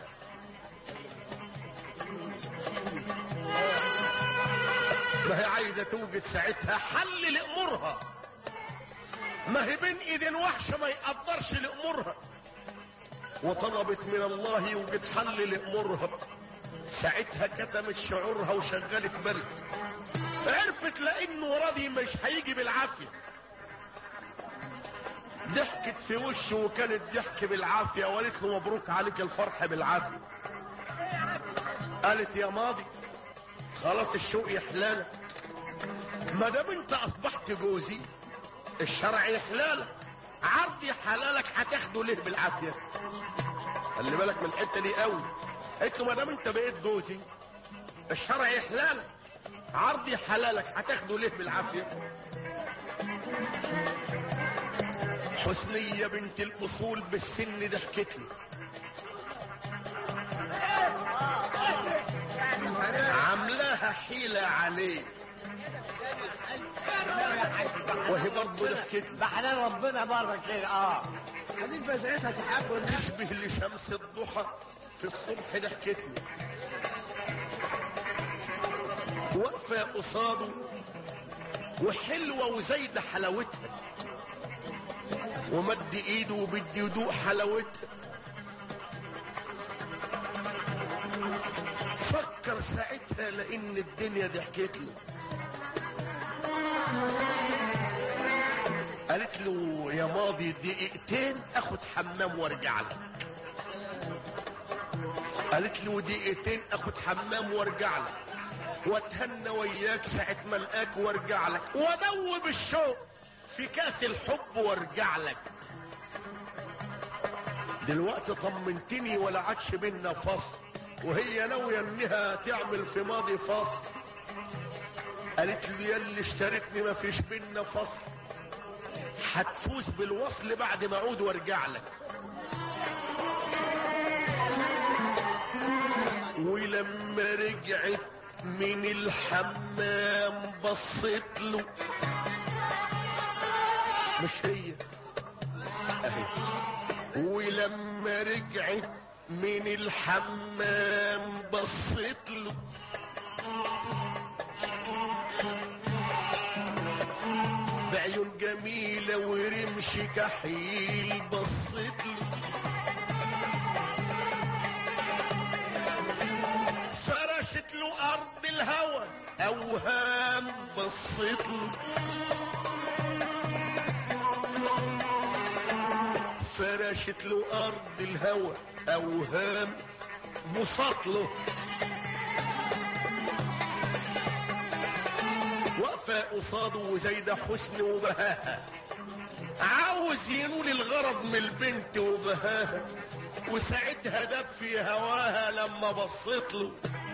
ما هي عايزة توجد ساعتها حل لأمورها ما هي بين ايدين وحشة ما يقدرش لأمورها وطلبت من الله يوجد حل لأمورها ساعتها كتمت شعورها وشغلت بالها عرفت لانه راضي مش هيجي بالعافية ضحكت في وشه وكانت ضحك بالعافية وقالت له مبروك عليك الفرح بالعافية قالت يا ماضي خلاص الشوق يحلالك ما دام انت اصبحت جوزي الشرع يحلالك عرضي حلالك هتاخده ليه بالعافيه خلي بالك من الحته دي قوي قلت له ما دام انت بقيت جوزي الشرع يحلالك عرضي حلالك هتاخده ليه بالعافيه حسنية بنت الأصول بالسن ضحكت لي عاملاها حيلة عليه وهي برضه ضحكت لي بحلال ربنا برضك كده اه عايزين فزعتها تحاول تشبه لشمس الضحى في الصبح ضحكت لي واقفة قصاده وحلوة وزايدة حلاوتها ومد ايده وبدي يدوق حلاوتها فكر ساعتها لان الدنيا ضحكت له قالت له يا ماضي دقيقتين اخد حمام وارجع لك قالت له دقيقتين اخد حمام وارجع لك واتهنى وياك ساعة ما القاك وارجع لك وادوب الشوق في كاس الحب وارجع لك دلوقتي طمنتني ولا عادش بينا فصل وهي ناوية انها تعمل في ماضي فصل قالت لي يا اللي اشتريتني ما فيش بينا فصل هتفوز بالوصل بعد ما اعود وارجع لك ولما رجعت من الحمام بصيت له مش هي اهي ولما رجعت من الحمام بصيت له بعيون جميلة ورمش كحيل بصيت له فرشت له أرض الهوى أوهام بصيت له فرشت له أرض الهوى أوهام بسط له واقفة قصاده وزايدة حسن وبهاها عاوز ينول الغرض من البنت وبهاها وساعتها داب في هواها لما بصيت له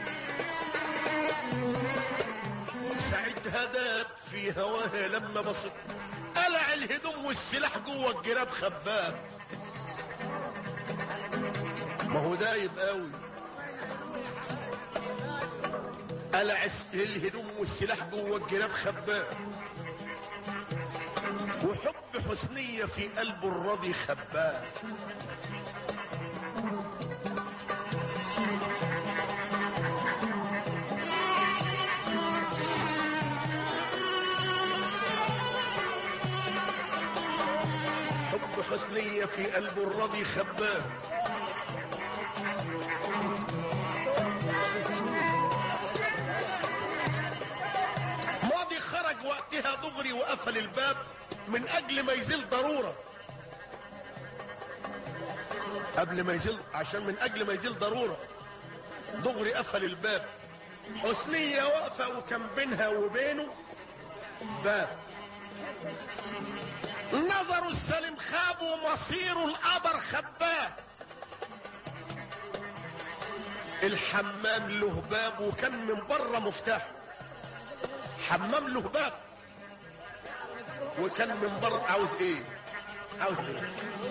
ساعتها داب في هواها لما بصيت قلع الهدوم والسلاح جوه الجراب خباه ما هو دايب قوي قلع الس- الهدوم والسلاح جوه الجراب خباه وحب حسنية في قلبه الراضي خباه حب حسنية في قلبه الراضي خباه ماضي خرج وقتها دغري وقفل الباب من اجل ما يزيل ضرورة قبل ما يزيل عشان من اجل ما يزيل ضرورة دغري قفل الباب حسنية واقفة وكان بينها وبينه باب نظر السلم خاب ومصير القدر خباه الحمام له باب وكان من بره مفتاح حمام له باب وكان من بره عاوز ايه عاوز ايه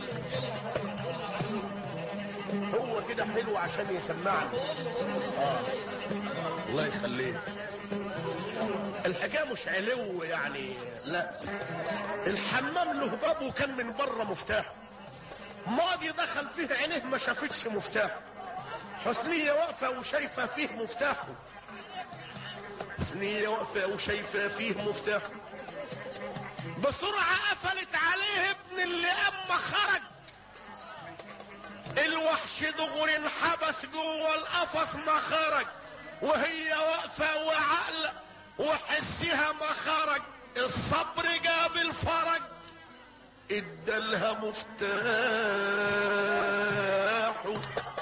هو كده حلو عشان يسمعنا اه الله يخليه الحكايه مش علو يعني لا الحمام له باب وكان من بره مفتاح ماضي دخل فيه عينيه ما شافتش مفتاح حسنية واقفة وشايفة فيه مفتاحه حسنية واقفة وشايفة فيه مفتاحه بسرعة قفلت عليه ابن اللي اما خرج الوحش دغري انحبس جوه القفص ما خرج وهي واقفة وعقل وحسها ما خرج الصبر جاب الفرج ادالها مفتاحه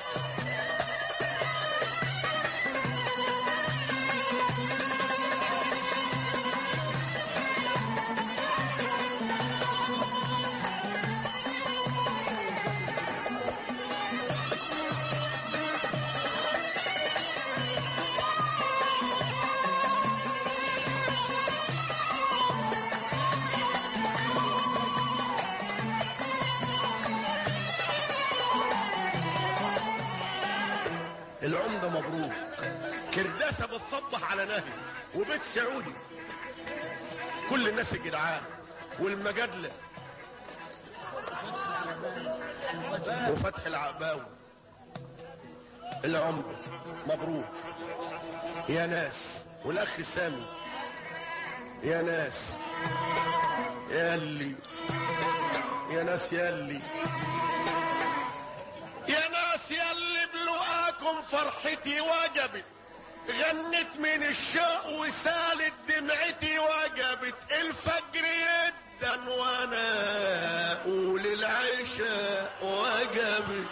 العمدة مبروك كرداسة بتصبح على نهي وبيت سعودي كل الناس الجدعان والمجادلة وفتح العقباوي العمدة مبروك يا ناس والاخ سامي يا ناس يا اللي يا ناس يا اللي يا ناس يا اللي بلقاكم فرحتي وجبت غنت من الشوق وسالت دمعتي وجبت الفجر يدا وانا اقول العشاء وجبت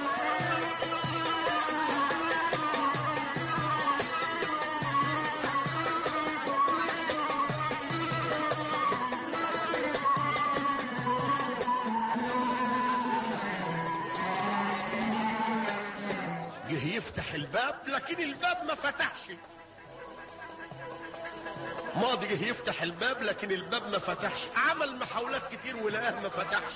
جه يفتح الباب لكن الباب ما فتحش ماضي جه يفتح الباب لكن الباب ما فتحش عمل محاولات كتير ولقاه ما فتحش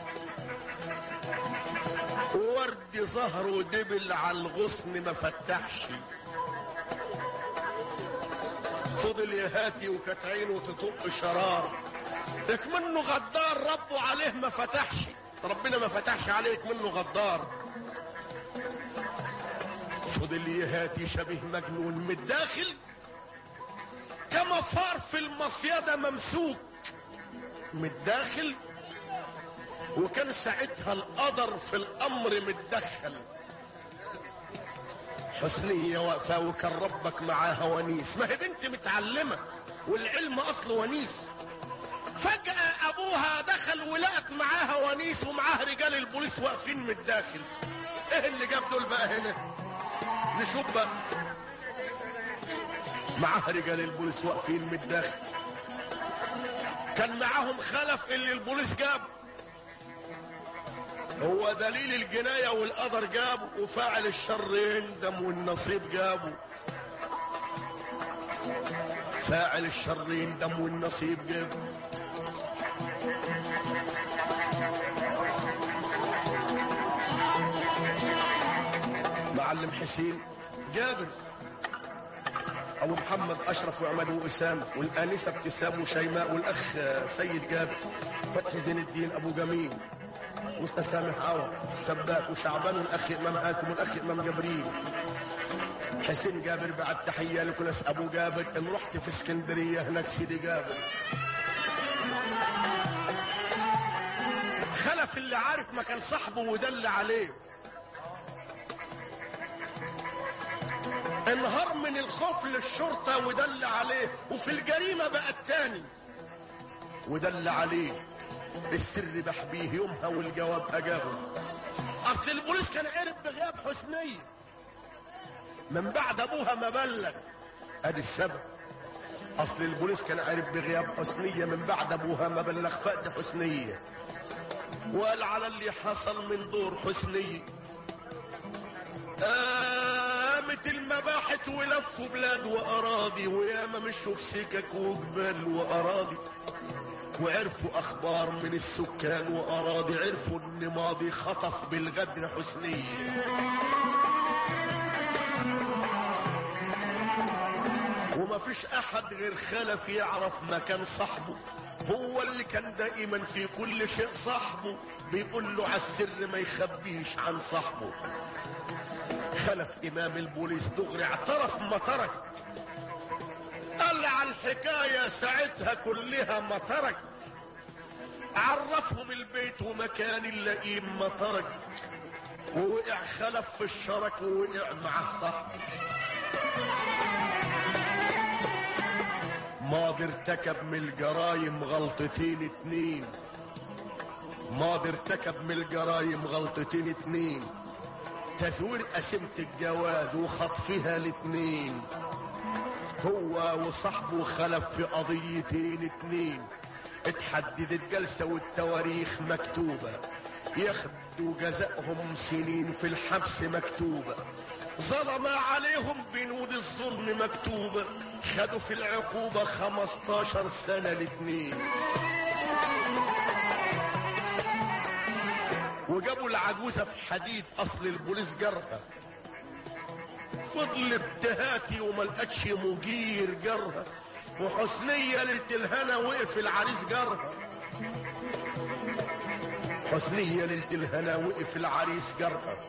ورد ظهر ودبل على الغصن ما فتحش فضل يهاتي وكانت عينه تطق شرار لك منه غدار ربه عليه ما فتحش ربنا ما فتحش عليك منه غدار فضل يهاتي شبيه مجنون من الداخل كما فار في المصيدة ممسوك من الداخل وكان ساعتها القدر في الامر متدخل حسنية واقفة وكان ربك معاها ونيس ما هي بنت متعلمة والعلم اصله ونيس فجأة ابوها دخل ولقت معاها ونيس ومعاها رجال البوليس واقفين من الداخل ايه اللي جاب دول بقى هنا نشوف بقى معاها رجال البوليس واقفين من الداخل كان معاهم خلف اللي البوليس جابه هو دليل الجناية والقدر جابه وفاعل الشر يندم والنصيب جابه فاعل الشر يندم والنصيب جابه معلم حسين جابر ابو محمد اشرف وعماد واسامه والانسه ابتسام وشيماء والاخ سيد جابر فتحي زين الدين ابو جميل مستر سامح عوض السباك وشعبان والاخ امام قاسم والاخ امام جبريل حسين جابر بعد تحيه لكل ناس ابو جابر ان رحت في اسكندريه هناك سيدي جابر خلف اللي عارف مكان صاحبه ودل عليه انهار من الخوف للشرطة ودل عليه وفي الجريمة بقى التاني ودل عليه السر بحبيه يومها والجواب اجابه اصل البوليس كان عرف بغياب حسنية من بعد ابوها ما بلغ ادي السبب اصل البوليس كان عارف بغياب حسنيه من بعد ابوها ما بلغ فقد حسنيه وقال على اللي حصل من دور حسنيه قامت المباحث ولفوا بلاد واراضي وياما مشوا في سكك وجبال واراضي وعرفوا اخبار من السكان واراضي عرفوا ان ماضي خطف بالغدر حسنيه وما فيش احد غير خلف يعرف مكان صاحبه هو اللي كان دائما في كل شيء صاحبه بيقول له على السر ما يخبيش عن صاحبه خلف امام البوليس دغري اعترف ما ترك قال على الحكاية ساعتها كلها ما ترك عرفهم البيت ومكان اللئيم ما ترك ووقع خلف في الشرك ووقع مع صاحبه ماضي ارتكب من الجرايم غلطتين اتنين ماضي ارتكب من الجرايم غلطتين اتنين تزوير قسيمة الجواز وخطفها الاتنين هو وصاحبه خلف في قضيتين اتنين اتحددت جلسة والتواريخ مكتوبة ياخدوا جزائهم سنين في الحبس مكتوبة ظلم عليهم بنود الظلم مكتوبة خدوا في العقوبة 15 سنة الاتنين وجابوا العجوزة في حديد اصل البوليس جرها فضلت تهاتي وما لقتش مجير جرها وحسنية ليلة الهنا وقف العريس جرها حسنية ليلة الهنا وقف العريس جرها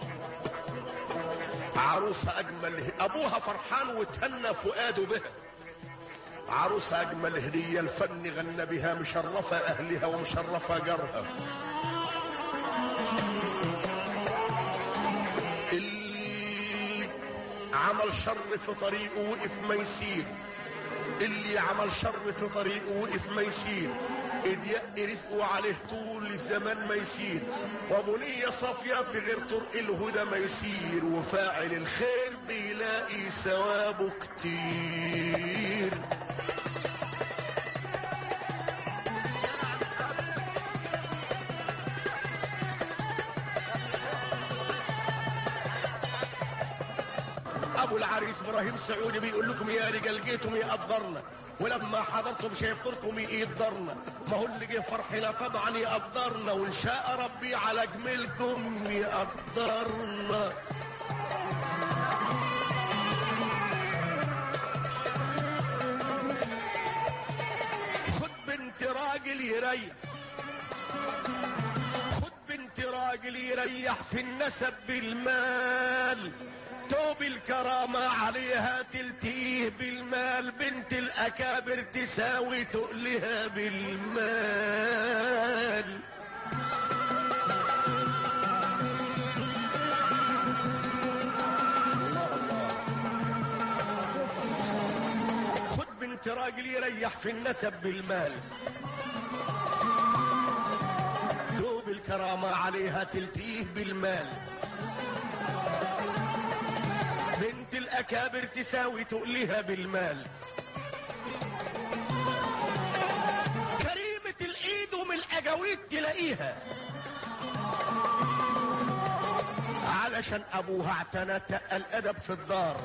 عروسة أجمل أبوها فرحان وتهنى فؤاده بها عروسة أجمل هدية الفن غنى بها مشرفة أهلها ومشرفة جارها اللي عمل شر في طريقه وقف ما يسير اللي عمل شر في طريقه وقف ما يسير اضيق رزقه عليه طول الزمان ما يسير وبنية صافية في غير طرق الهدى ما يسير وفاعل الخير بيلاقي ثوابه كتير ابو العريس ابراهيم سعودي بيقول لكم يا رجال جيتم يقدرنا ولما حضرتم شايفتكم يقدرنا ما هو اللي جه فرحنا طبعا يقدرنا وان شاء ربي على جميلكم يقدرنا خد بنت راجل يريح خد بنت راجل يريح في النسب بالمال توب الكرامة عليها تلتيه بالمال بنت الأكابر تساوي تقلها بالمال خد بنت راجل يريح في النسب بالمال توب الكرامة عليها تلتيه بالمال بنت الأكابر تساوي تقلها بالمال كريمة الإيد ومن الأجاويد تلاقيها علشان أبوها اعتنى الأدب في الدار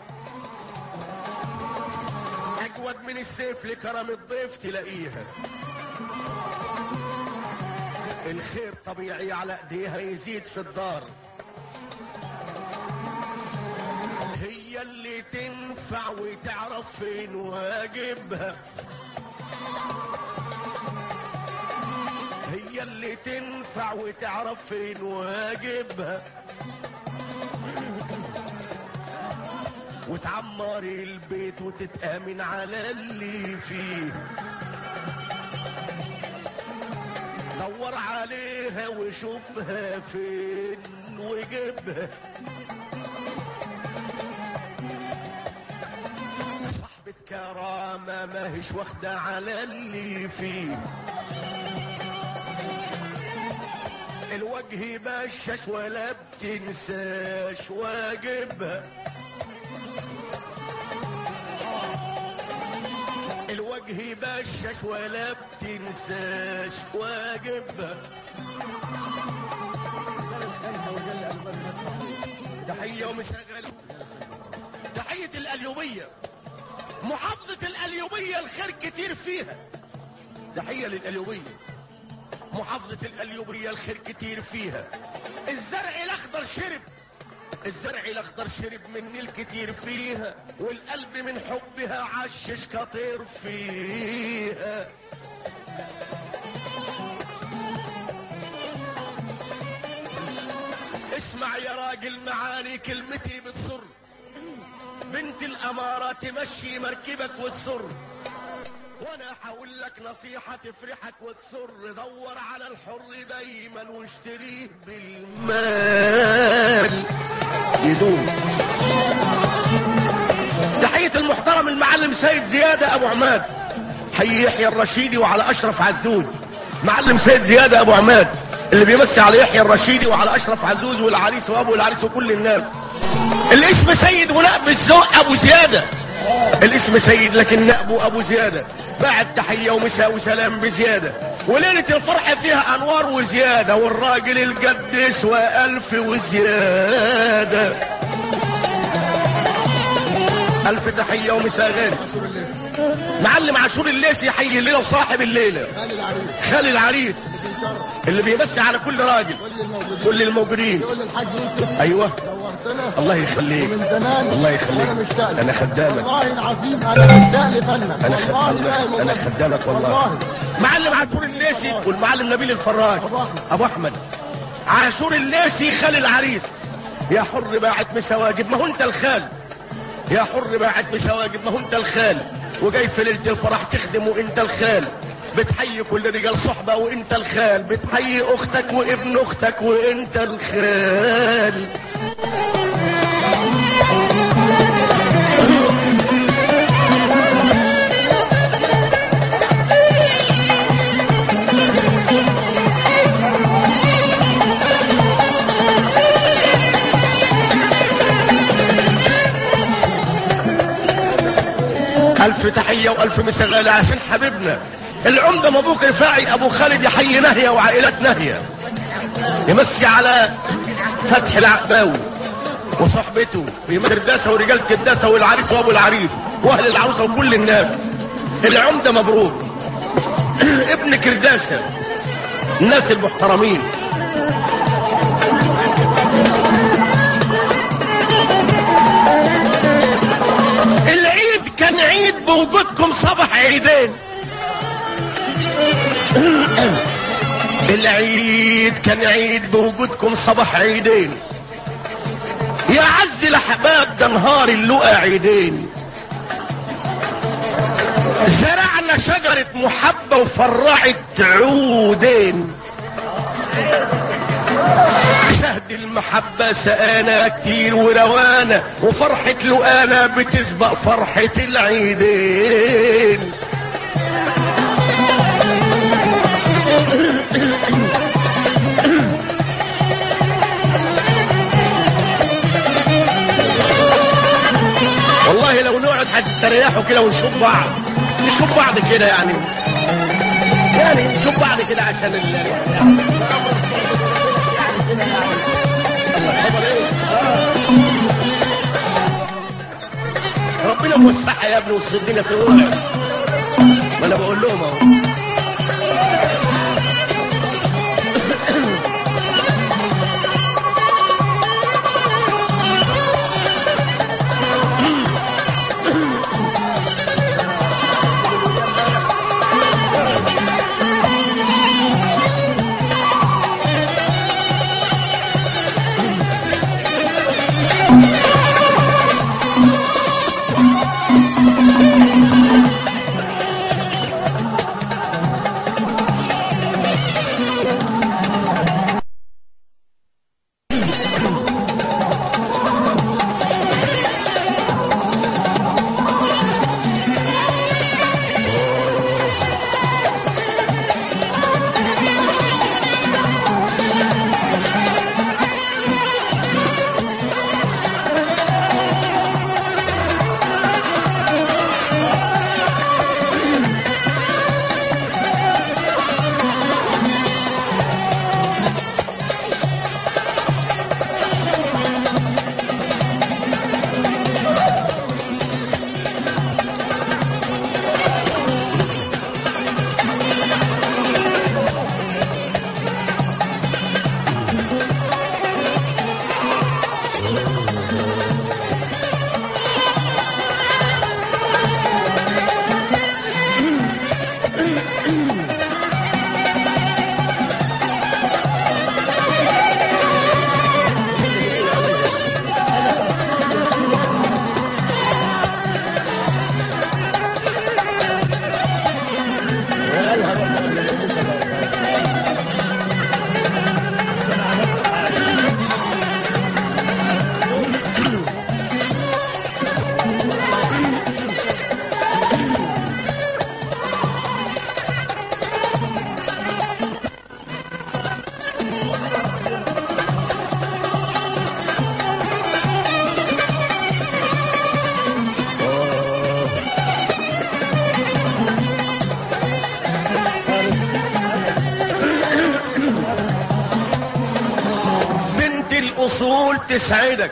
أجود من السيف لكرم الضيف تلاقيها الخير طبيعي على ايديها يزيد في الدار هي اللي تنفع وتعرف فين واجبها هي اللي تنفع وتعرف فين واجبها وتعمر البيت وتتأمن على اللي فيه دور عليها وشوفها فين وجيبها صاحبة كرامة ماهيش واخدة على اللي فيه الوجه بشاش ولا بتنساش واجبها به بشاش ولا بتنساش واجبها تحية ومشغل تحية الأليوبية محافظة الأليوبية الخير كتير فيها تحية للأليوبية محافظة الأليوبية الخير كتير فيها الزرع الأخضر شرب الزرع الأخضر شرب من الكتير فيها والقلب من حبها عشش كطير فيها اسمع يا راجل معاني كلمتي بتصر بنت الأمارة تمشي مركبك وتسر وانا هقول لك نصيحة تفرحك وتسر دور على الحر دايما واشتريه بالمال يدوم تحية المحترم المعلم سيد زيادة ابو عماد حي يحيى الرشيدي وعلى اشرف عزوز معلم سيد زيادة ابو عماد اللي بيمسي على يحيى الرشيدي وعلى اشرف عزوز والعريس وابو العريس وكل الناس الاسم سيد ونائب الذوق ابو زياده الاسم سيد لكن نائبه ابو زياده بعد تحيه ومساء وسلام بزياده وليله الفرح فيها انوار وزياده والراجل الجد يسوى الف وزياده الف تحيه ومساء غالي معلم عاشور الليسي يحيي الليله وصاحب الليله خالي العريس اللي بيمسي على كل راجل كل الموجودين يقول للحاج يوسف ايوه نورتنا الله يخليك من زمان الله يخليك انا مشتاق لك. انا خدامك والله العظيم انا مشتاق لفنك انا والله خدامك فاهم انا والله. خدامك والله والله معلم عاشور الليسي والمعلم نبيل الفراج أبو أحمد. ابو احمد عاشور الليسي خال العريس يا حر باعت مسواجب ما هو انت الخال يا حر باعت مسواجب ما هو انت الخال وجاي في ليله الفرح تخدم وانت الخال بتحيي كل رجال صحبه وانت الخال بتحيي اختك وابن اختك وانت الخال ألف تحية وألف مسغالة عشان حبيبنا العمدة مبروك رفاعي أبو خالد يحيي نهية وعائلة نهية يمسي على فتح العقباوي وصحبته ومدرداسة ورجال كداسة والعريس وأبو العريس وأهل العروسة وكل الناس العمدة مبروك ابن كرداسة الناس المحترمين العيد كان عيد بوجودكم صباح عيدين العيد كان عيد بوجودكم صباح عيدين يا عز الاحباب ده نهار اللقى عيدين زرعنا شجرة محبة وفرعت عودين شهد المحبة سقانا كتير وروانا وفرحة لقانا بتسبق فرحة العيدين والله لو نقعد هتستريحوا كده ونشوف بعض نشوف بعض كده يعني يعني نشوف بعض كده عشان ال ربنا موسعها يا ابني وسط الدنيا سواء ما انا بقول لهم اهو الأصول تسعدك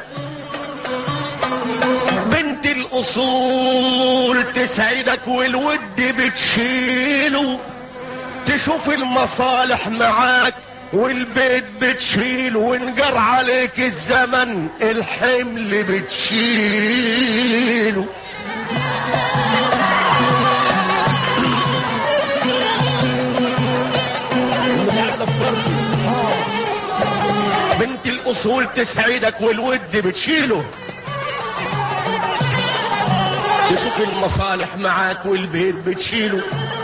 بنت الأصول تسعدك والود بتشيله تشوف المصالح معاك والبيت بتشيل وانجر عليك الزمن الحمل بتشيله بنت الاصول تسعدك والود بتشيله تشوف المصالح معاك والبيت بتشيله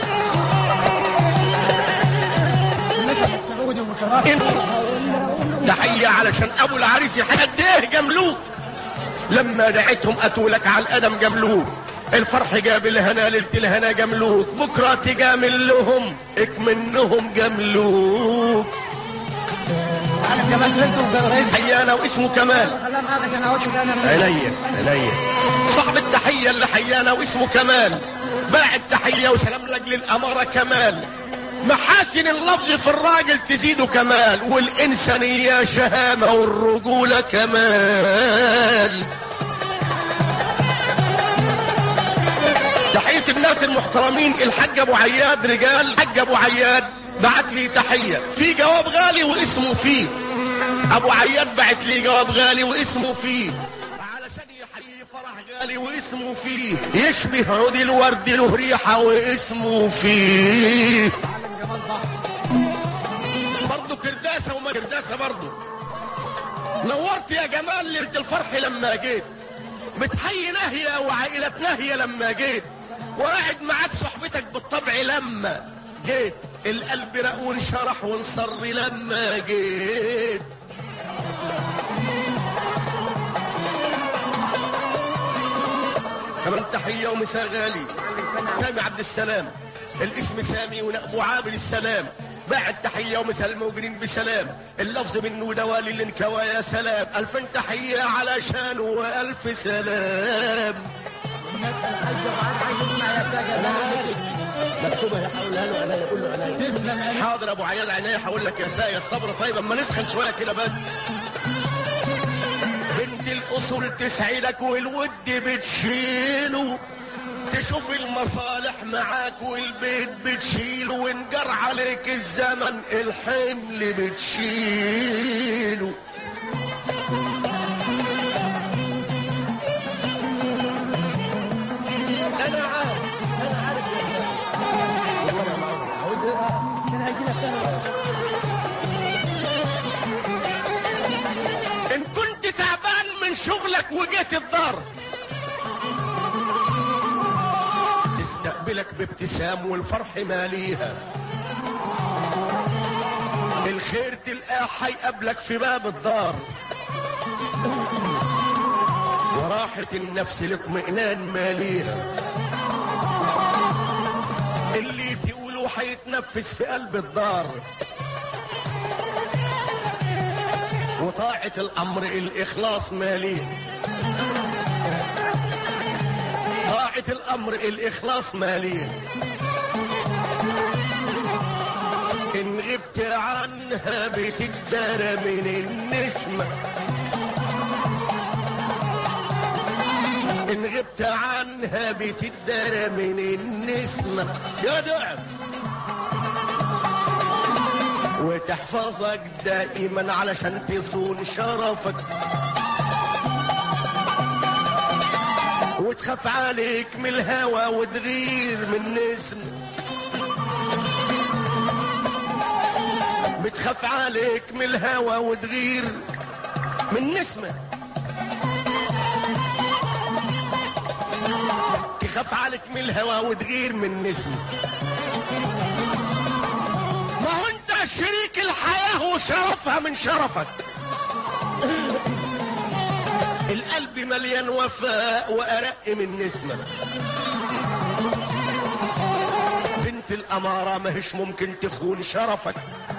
سعودي متراكم تحية علشان ابو العريس يحد ايه جملوك لما دعيتهم اتوا لك على القدم جملوك الفرح جاب الهنا ليلة الهنا جملوك بكرة تجامل لهم اكمنهم جملوك كمان انتم رئيس حيانا واسمه كمال كلام هذا كان اول كان عينيا عينيا صاحب التحية اللي حيانا واسمه كمال باع التحية وسلام لك للأمارة كمال محاسن اللفظ في الراجل تزيده كمال والإنسانية شهامة والرجولة كمال تحية الناس المحترمين الحاج أبو عياد رجال الحاج أبو عياد بعت لي تحية في جواب غالي واسمه فيه أبو عياد بعت لي جواب غالي واسمه فيه علشان يحيي فرح غالي واسمه فيه يشبه عود الورد له ريحة واسمه فيه برضه كرداسة وما كرداسة برضه نورت يا جمال ليلة الفرح لما جيت بتحيي ناهية وعائلة ناهية لما جيت وقاعد معاك صحبتك بالطبع لما جيت القلب رق وانشرح وانصر لما جيت كمان تحية ومساء غالي سامي عبد السلام الاسم سامي ونقبو عابد السلام باعت تحية ومساء الموجودين بسلام اللفظ منه دوالي الانكوى يا سلام ألف تحية علشان وألف سلام مكتوبة يا حول له عناية قول له عناية حاضر ابو عياد عناية هقول لك يا ساية الصبر طيب اما نسخن شوية كده بس بنت الاصول تسعدك والود بتشيله تشوف المصالح معاك والبيت بتشيله وانجر عليك الزمن الحمل بتشيله انا عارف انا عارف يا سلام والله انا معاك عاوزها كان هيجي لك تاني ان كنت تعبان من شغلك وجيت الدار تستقبلك بابتسام والفرح ماليها الخير تلقاه حيقابلك في باب الدار وراحة النفس الاطمئنان ماليها اللي تقوله حيتنفس في قلب الدار وطاعة الأمر الإخلاص ماليه طاعة الأمر الإخلاص ماليه إن غبت عنها بتقدر من النسمة إن غبت عنها بتقدر من النسمة يا دعم وتحفظك دائما علشان تصون شرفك وتخاف عليك من الهوى وتغير من نسم بتخاف عليك من الهوى وتغير من نسمة تخاف عليك من الهوى وتغير من نسمة ما هو انت شريك الحياة وشرفها من شرفك القلب مليان وفاء وأرق من نسمة بنت الأمارة ماهيش ممكن تخون شرفك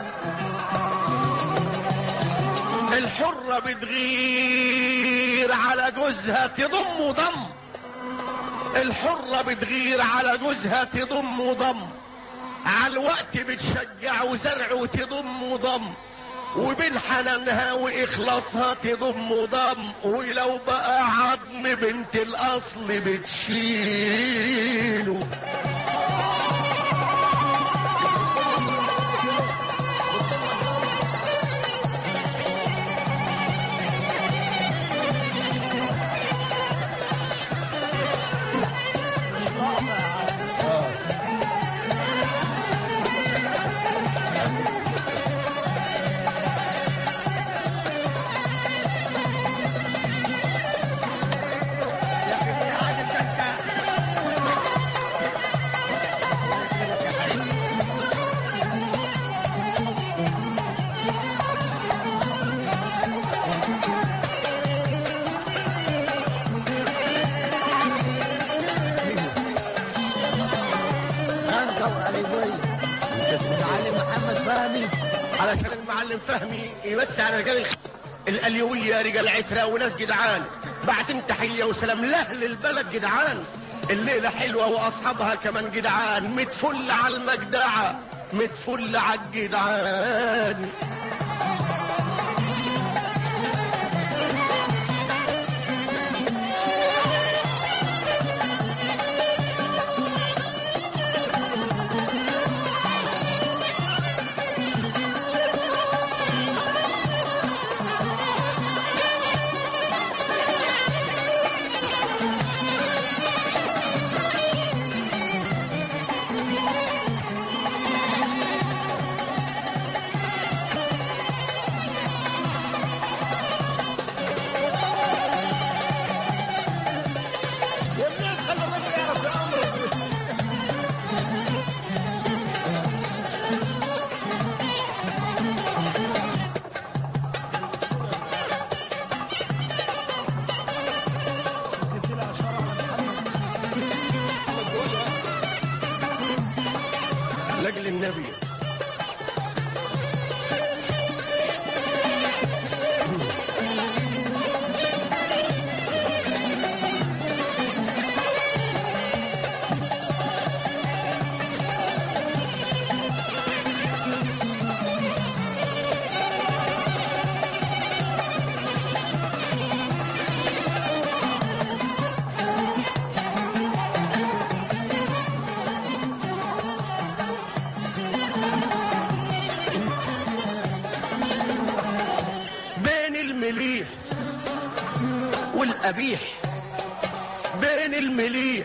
الحرة بتغير على جوزها تضم وضم الحرة بتغير على جوزها تضم وضم على الوقت بتشجع وزرع وتضم وضم وبين حنانها واخلاصها تضم ضم ولو بقى عظم بنت الاصل بتشيله خنقر علي بي معلم محمد فهمي علشان المعلم فهمي يمسي على رجال الخ... الاليويه رجال عتره وناس جدعان بعتين تحيه وسلام لاهل البلد جدعان الليله حلوه واصحابها كمان جدعان متفل على المجدعه متفل على الجدعان لاجل النبي بين المليح والقبيح بين المليح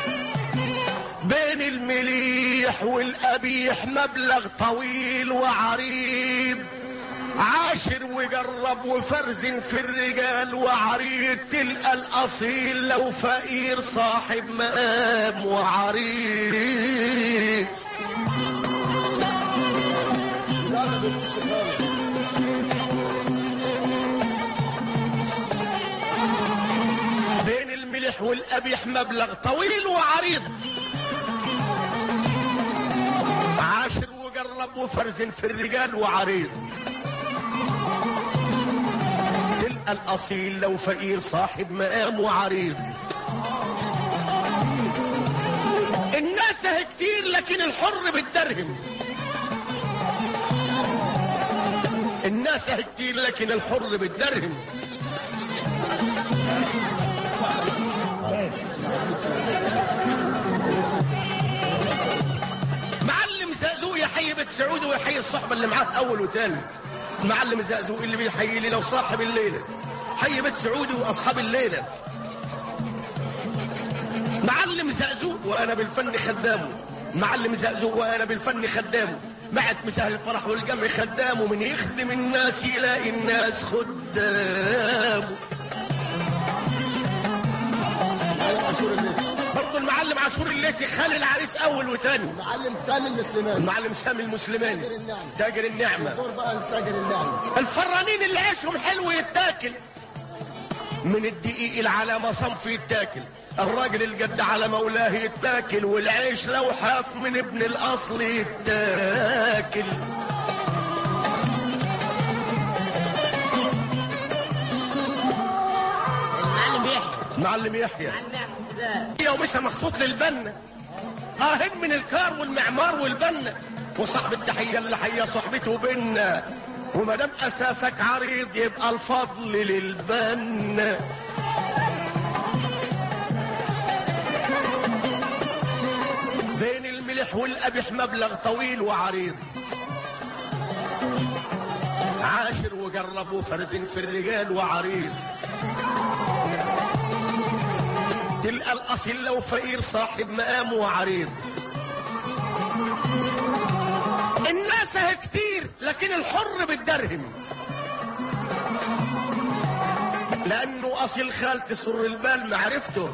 بين المليح والقبيح مبلغ طويل وعريض عاشر وجرب وفرزن في الرجال وعريض تلقى الأصيل لو فقير صاحب مقام وعريض بين الملح والقبيح مبلغ طويل وعريض عاشر وجرب وفرزن في الرجال وعريض تلقى الأصيل لو فقير صاحب مقام وعريض الناس هي كتير لكن الحر بالدرهم الناس هي كتير لكن الحر بالدرهم معلم زقزوق يحيي بيت سعود ويحيي الصحبه اللي معاه اول وتاني معلم زقزوق اللي بيحيي لي لو صاحب الليله حي بيت سعودي واصحاب الليله معلم زقزوق وانا بالفن خدامه معلم زقزوق وانا بالفن خدامه معت مسهل الفرح والجمع خدامه من يخدم الناس يلاقي الناس خدامه برضه المعلم عاشور الليسي خالي العريس اول وتاني معلم سامي المسلمان المعلم سامي المسلماني تاجر النعمة. تاجر النعمه دور بقى تاجر النعمة الفرانين اللي عيشهم حلو يتاكل من الدقيق العلامة صنف يتاكل الراجل الجد على مولاه يتاكل والعيش لو حاف من ابن الاصل يتاكل المعلم بيحكي معلم يحيى يوم لسه مخصوص للبنا اهن من الكار والمعمار والبنا وصاحب التحية اللي حيا صحبته بينا وما دام اساسك عريض يبقى الفضل للبنا بين الملح والقبح مبلغ طويل وعريض عاشر وجربوا فرد في الرجال وعريض تلقى الاصيل لو فقير صاحب مقام وعريض الناس اهي كتير لكن الحر بالدرهم لانه اصيل خال تسر البال معرفته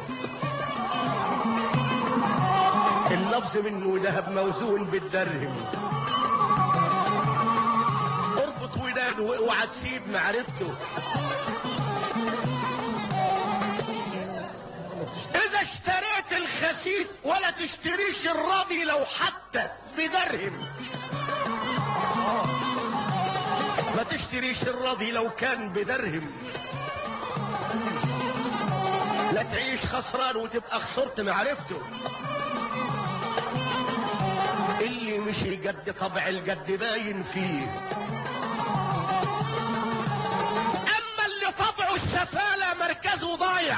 اللفظ منه ذهب موزون بالدرهم اربط وداده واوعى تسيب معرفته اذا اشتريت الخسيس ولا تشتريش الراضي لو حتى بدرهم ما تشتريش الراضي لو كان بدرهم لا تعيش خسران وتبقى خسرت معرفته اللي مش الجد طبع الجد باين فيه اما اللي طبعه السفالة مركزه ضايع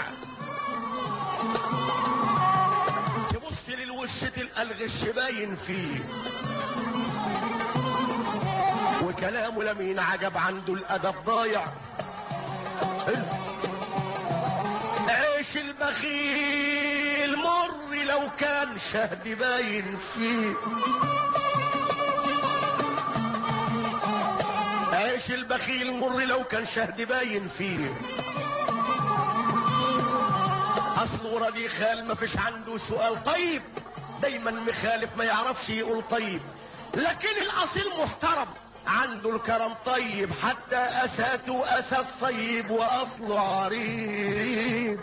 تبص للوش تلقى الغش باين فيه وكلامه لمين عجب عنده الادب ضايع حلو. عيش البخيل مر لو كان شهد باين فيه عيش البخيل مر لو كان شهد باين فيه اصله ردي خال ما فيش عنده سؤال طيب دايما مخالف ما يعرفش يقول طيب لكن الاصيل محترم عنده الكرم طيب حتى اساسه اساس طيب واصله عريض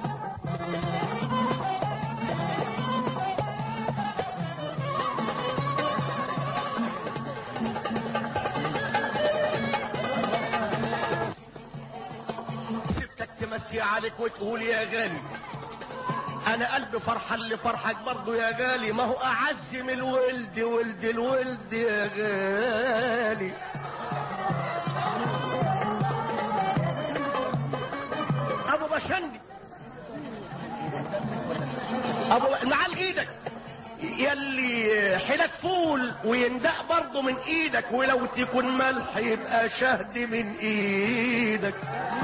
ستك تمسي عليك وتقول يا غالي انا قلبي فرحان لفرحك برضو يا غالي ما هو اعز من الولد ولد الولد يا غالي ابو بشندي ابو معال ايدك يلي حيلك فول ويندق برضه من ايدك ولو تكون ملح يبقى شهد من ايدك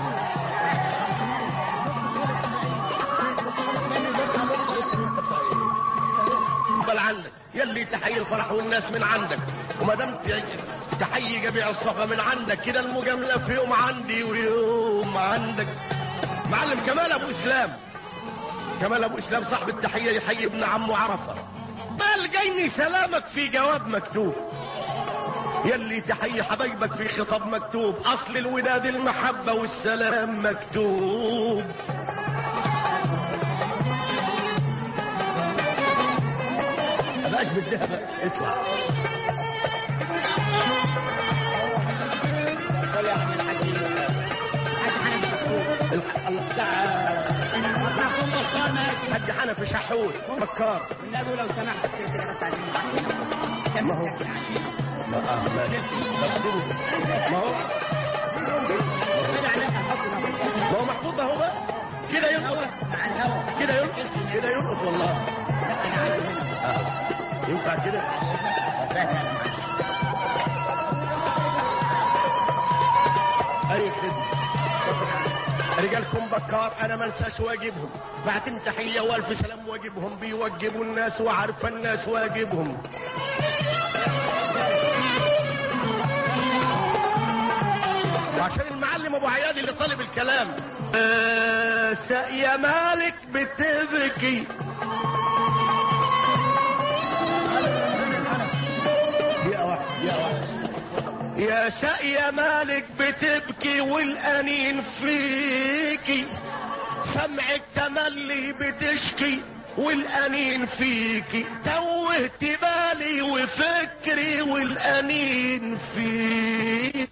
بل عندك يلي تحيي الفرح والناس من عندك وما دام تحيي جميع الصفا من عندك كده المجامله في يوم عندي ويوم عندك معلم كمال ابو اسلام كمال ابو اسلام صاحب التحيه يحيي ابن عمه عرفه قال جايني سلامك في جواب مكتوب يلي تحيي حبايبك في خطاب مكتوب اصل الوداد المحبه والسلام مكتوب بقاش بالذهب اطلع الح- الله بتاع حاج حنفي شحود بكار والنبي لو سمحت سير كده بس عايزين نحكي سامي ساكن عني اه ماشي طب سيبه. ما هو كده عليك هحط نفسي ما هو محطوط اهو بقى كده يلقط مع الهوا كده يلقط كده يلقط والله آه. ينفع كده اي خدمه رجالكم بكار انا ما انساش واجبهم بعتم تحيه والف سلام واجبهم بيوجبوا الناس وعارفه الناس واجبهم وعشان المعلم ابو عياد اللي طالب الكلام آه، يا مالك بتبكي دقيقة واحدة دقيقة واحدة يا ساقية مالك بتبكي والأنين فيكي سمع التملي بتشكي والأنين فيكي توهت بالي وفكري والأنين فيكي